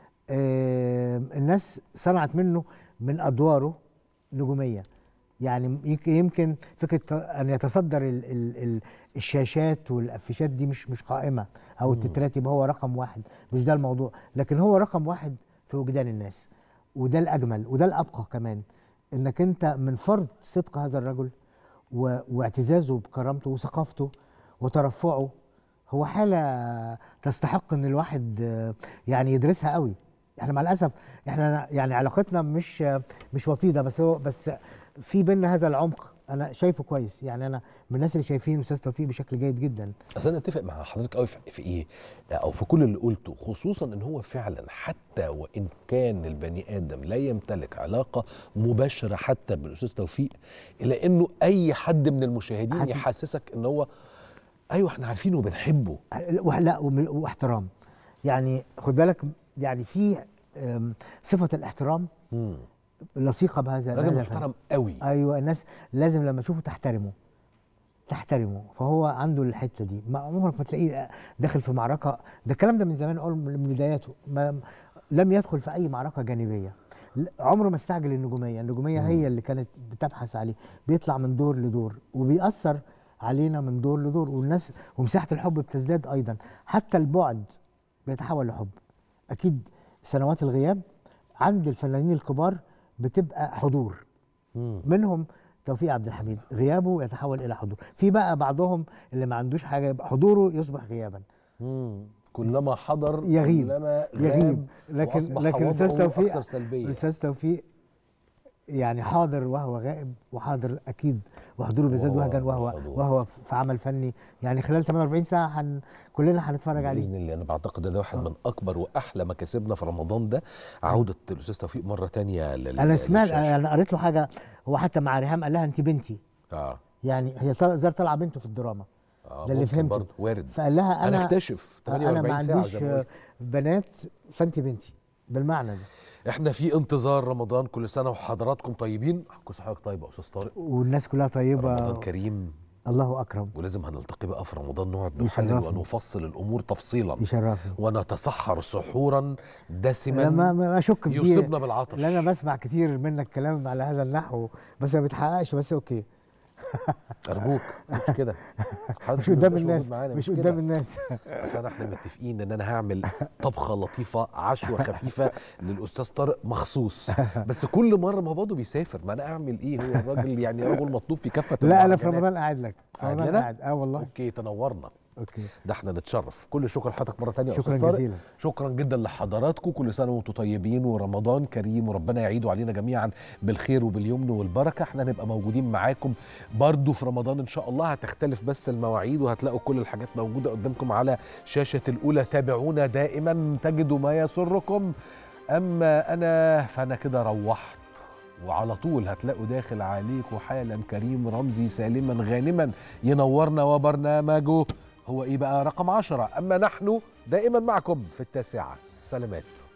آه الناس صنعت منه من ادواره نجوميه يعني يمكن- يمكن فكره ت- ان يتصدر ال ال ال الشاشات والافيشات دي مش مش قائمه او التترات يبقى هو رقم واحد مش ده الموضوع لكن هو رقم واحد في وجدان الناس وده الاجمل وده الابقى كمان انك انت من فرض صدق هذا الرجل و- واعتزازه بكرامته وثقافته وترفعه هو حاله تستحق ان الواحد آه، يعني يدرسها قوي احنا مع الاسف احنا يعني علاقتنا مش آه، مش وطيده بس هو بس في بينا هذا العمق انا شايفه كويس يعني انا من الناس اللي شايفين استاذ توفيق بشكل جيد جدا اصل انا اتفق مع حضرتك قوي في في ايه او في كل اللي قلته خصوصا ان هو فعلا حتى وان كان البني ادم لا يمتلك علاقه مباشره حتى بالاستاذ توفيق الا انه اي حد من المشاهدين حد- يحسسك ان هو ايوه احنا عارفينه وبنحبه وح- لا وم- واحترام يعني خد بالك يعني في آم، صفه الاحترام مم. لصيقه بهذا راجل بهذا محترم الفن. قوي ايوه الناس لازم لما تشوفه تحترمه تحترمه فهو عنده الحته دي ما عمرك ما تلاقيه داخل في معركه ده الكلام ده من زمان اول من بداياته ما لم يدخل في اي معركه جانبيه ل- عمره ما استعجل النجوميه النجوميه مم. هي اللي كانت بتبحث عليه بيطلع من دور لدور وبيأثر علينا من دور لدور والناس ومساحه الحب بتزداد ايضا حتى البعد بيتحول لحب اكيد سنوات الغياب عند الفنانين الكبار بتبقى حضور مم. منهم توفيق عبد الحميد غيابه يتحول الى حضور في بقى بعضهم اللي ما عندوش حاجه يبقى حضوره يصبح غيابا مم. كلما حضر يغيب كلما يغيب غاب لكن وأصبح لكن الاستاذ وضعه توفيق اكثر سلبيه الاستاذ توفيق يعني حاضر وهو غائب وحاضر اكيد وحضوره بيزداد وهو وهجا وهو حضور. وهو في عمل فني يعني خلال 48 ساعه هن كلنا هنتفرج عليه باذن الله انا بعتقد ان ده واحد من اكبر واحلى مكاسبنا في رمضان ده عوده الاستاذ توفيق مره تانية لل انا سمعت للشاشة. انا قريت له حاجه هو حتى مع ريهام قال لها انت بنتي اه يعني هي طل- زي طالعه بنته في الدراما اه ده اللي ممكن فهمته. برضه وارد فقال لها انا انا اكتشف انا 48 ما ساعه عنديش زي ما قلت. بنات فانت بنتي بالمعنى ده احنا في انتظار رمضان كل سنه وحضراتكم طيبين كل سنه وحضرتك طيب يا استاذ طارق والناس كلها طيبه رمضان كريم الله اكرم ولازم هنلتقي بقى في رمضان نقعد نحلل يشرفني. ونفصل الامور تفصيلا يشرفني ونتسحر سحورا دسما لما ما اشك في دي يصيبنا بالعطش لان انا بسمع كتير منك كلام على هذا النحو بس ما بيتحققش بس اوكي ارجوك مش كده حضرتك مش ما قدام تبقاش موجود الناس معانا، مش كده. قدام الناس بس انا احنا متفقين ان انا هعمل طبخه لطيفه عشوه خفيفه للاستاذ طارق مخصوص بس كل مره ما هو برضه بيسافر ما انا اعمل ايه هو الراجل يعني رجل مطلوب في كافه لا انا في المعجنات. رمضان قاعد لك في قاعد رمضان لنا؟ قاعد اه والله اوكي تنورنا اوكي ده احنا نتشرف كل شكر لحضرتك مره ثانيه يا شكراً استاذ طارق جزيلاً. شكرا جدا لحضراتكم كل سنه وانتم طيبين ورمضان كريم وربنا يعيده علينا جميعا بالخير وباليمن والبركه احنا هنبقى موجودين معاكم برضو في رمضان ان شاء الله هتختلف بس المواعيد وهتلاقوا كل الحاجات موجوده قدامكم على شاشه الاولى تابعونا دائما تجدوا ما يسركم اما انا فانا كده روحت وعلى طول هتلاقوا داخل عليكم حالا كريم رمزي سالما غانما ينورنا وبرنامجه هو ايه بقى رقم عشرة اما نحن دائما معكم في التاسعة سلامات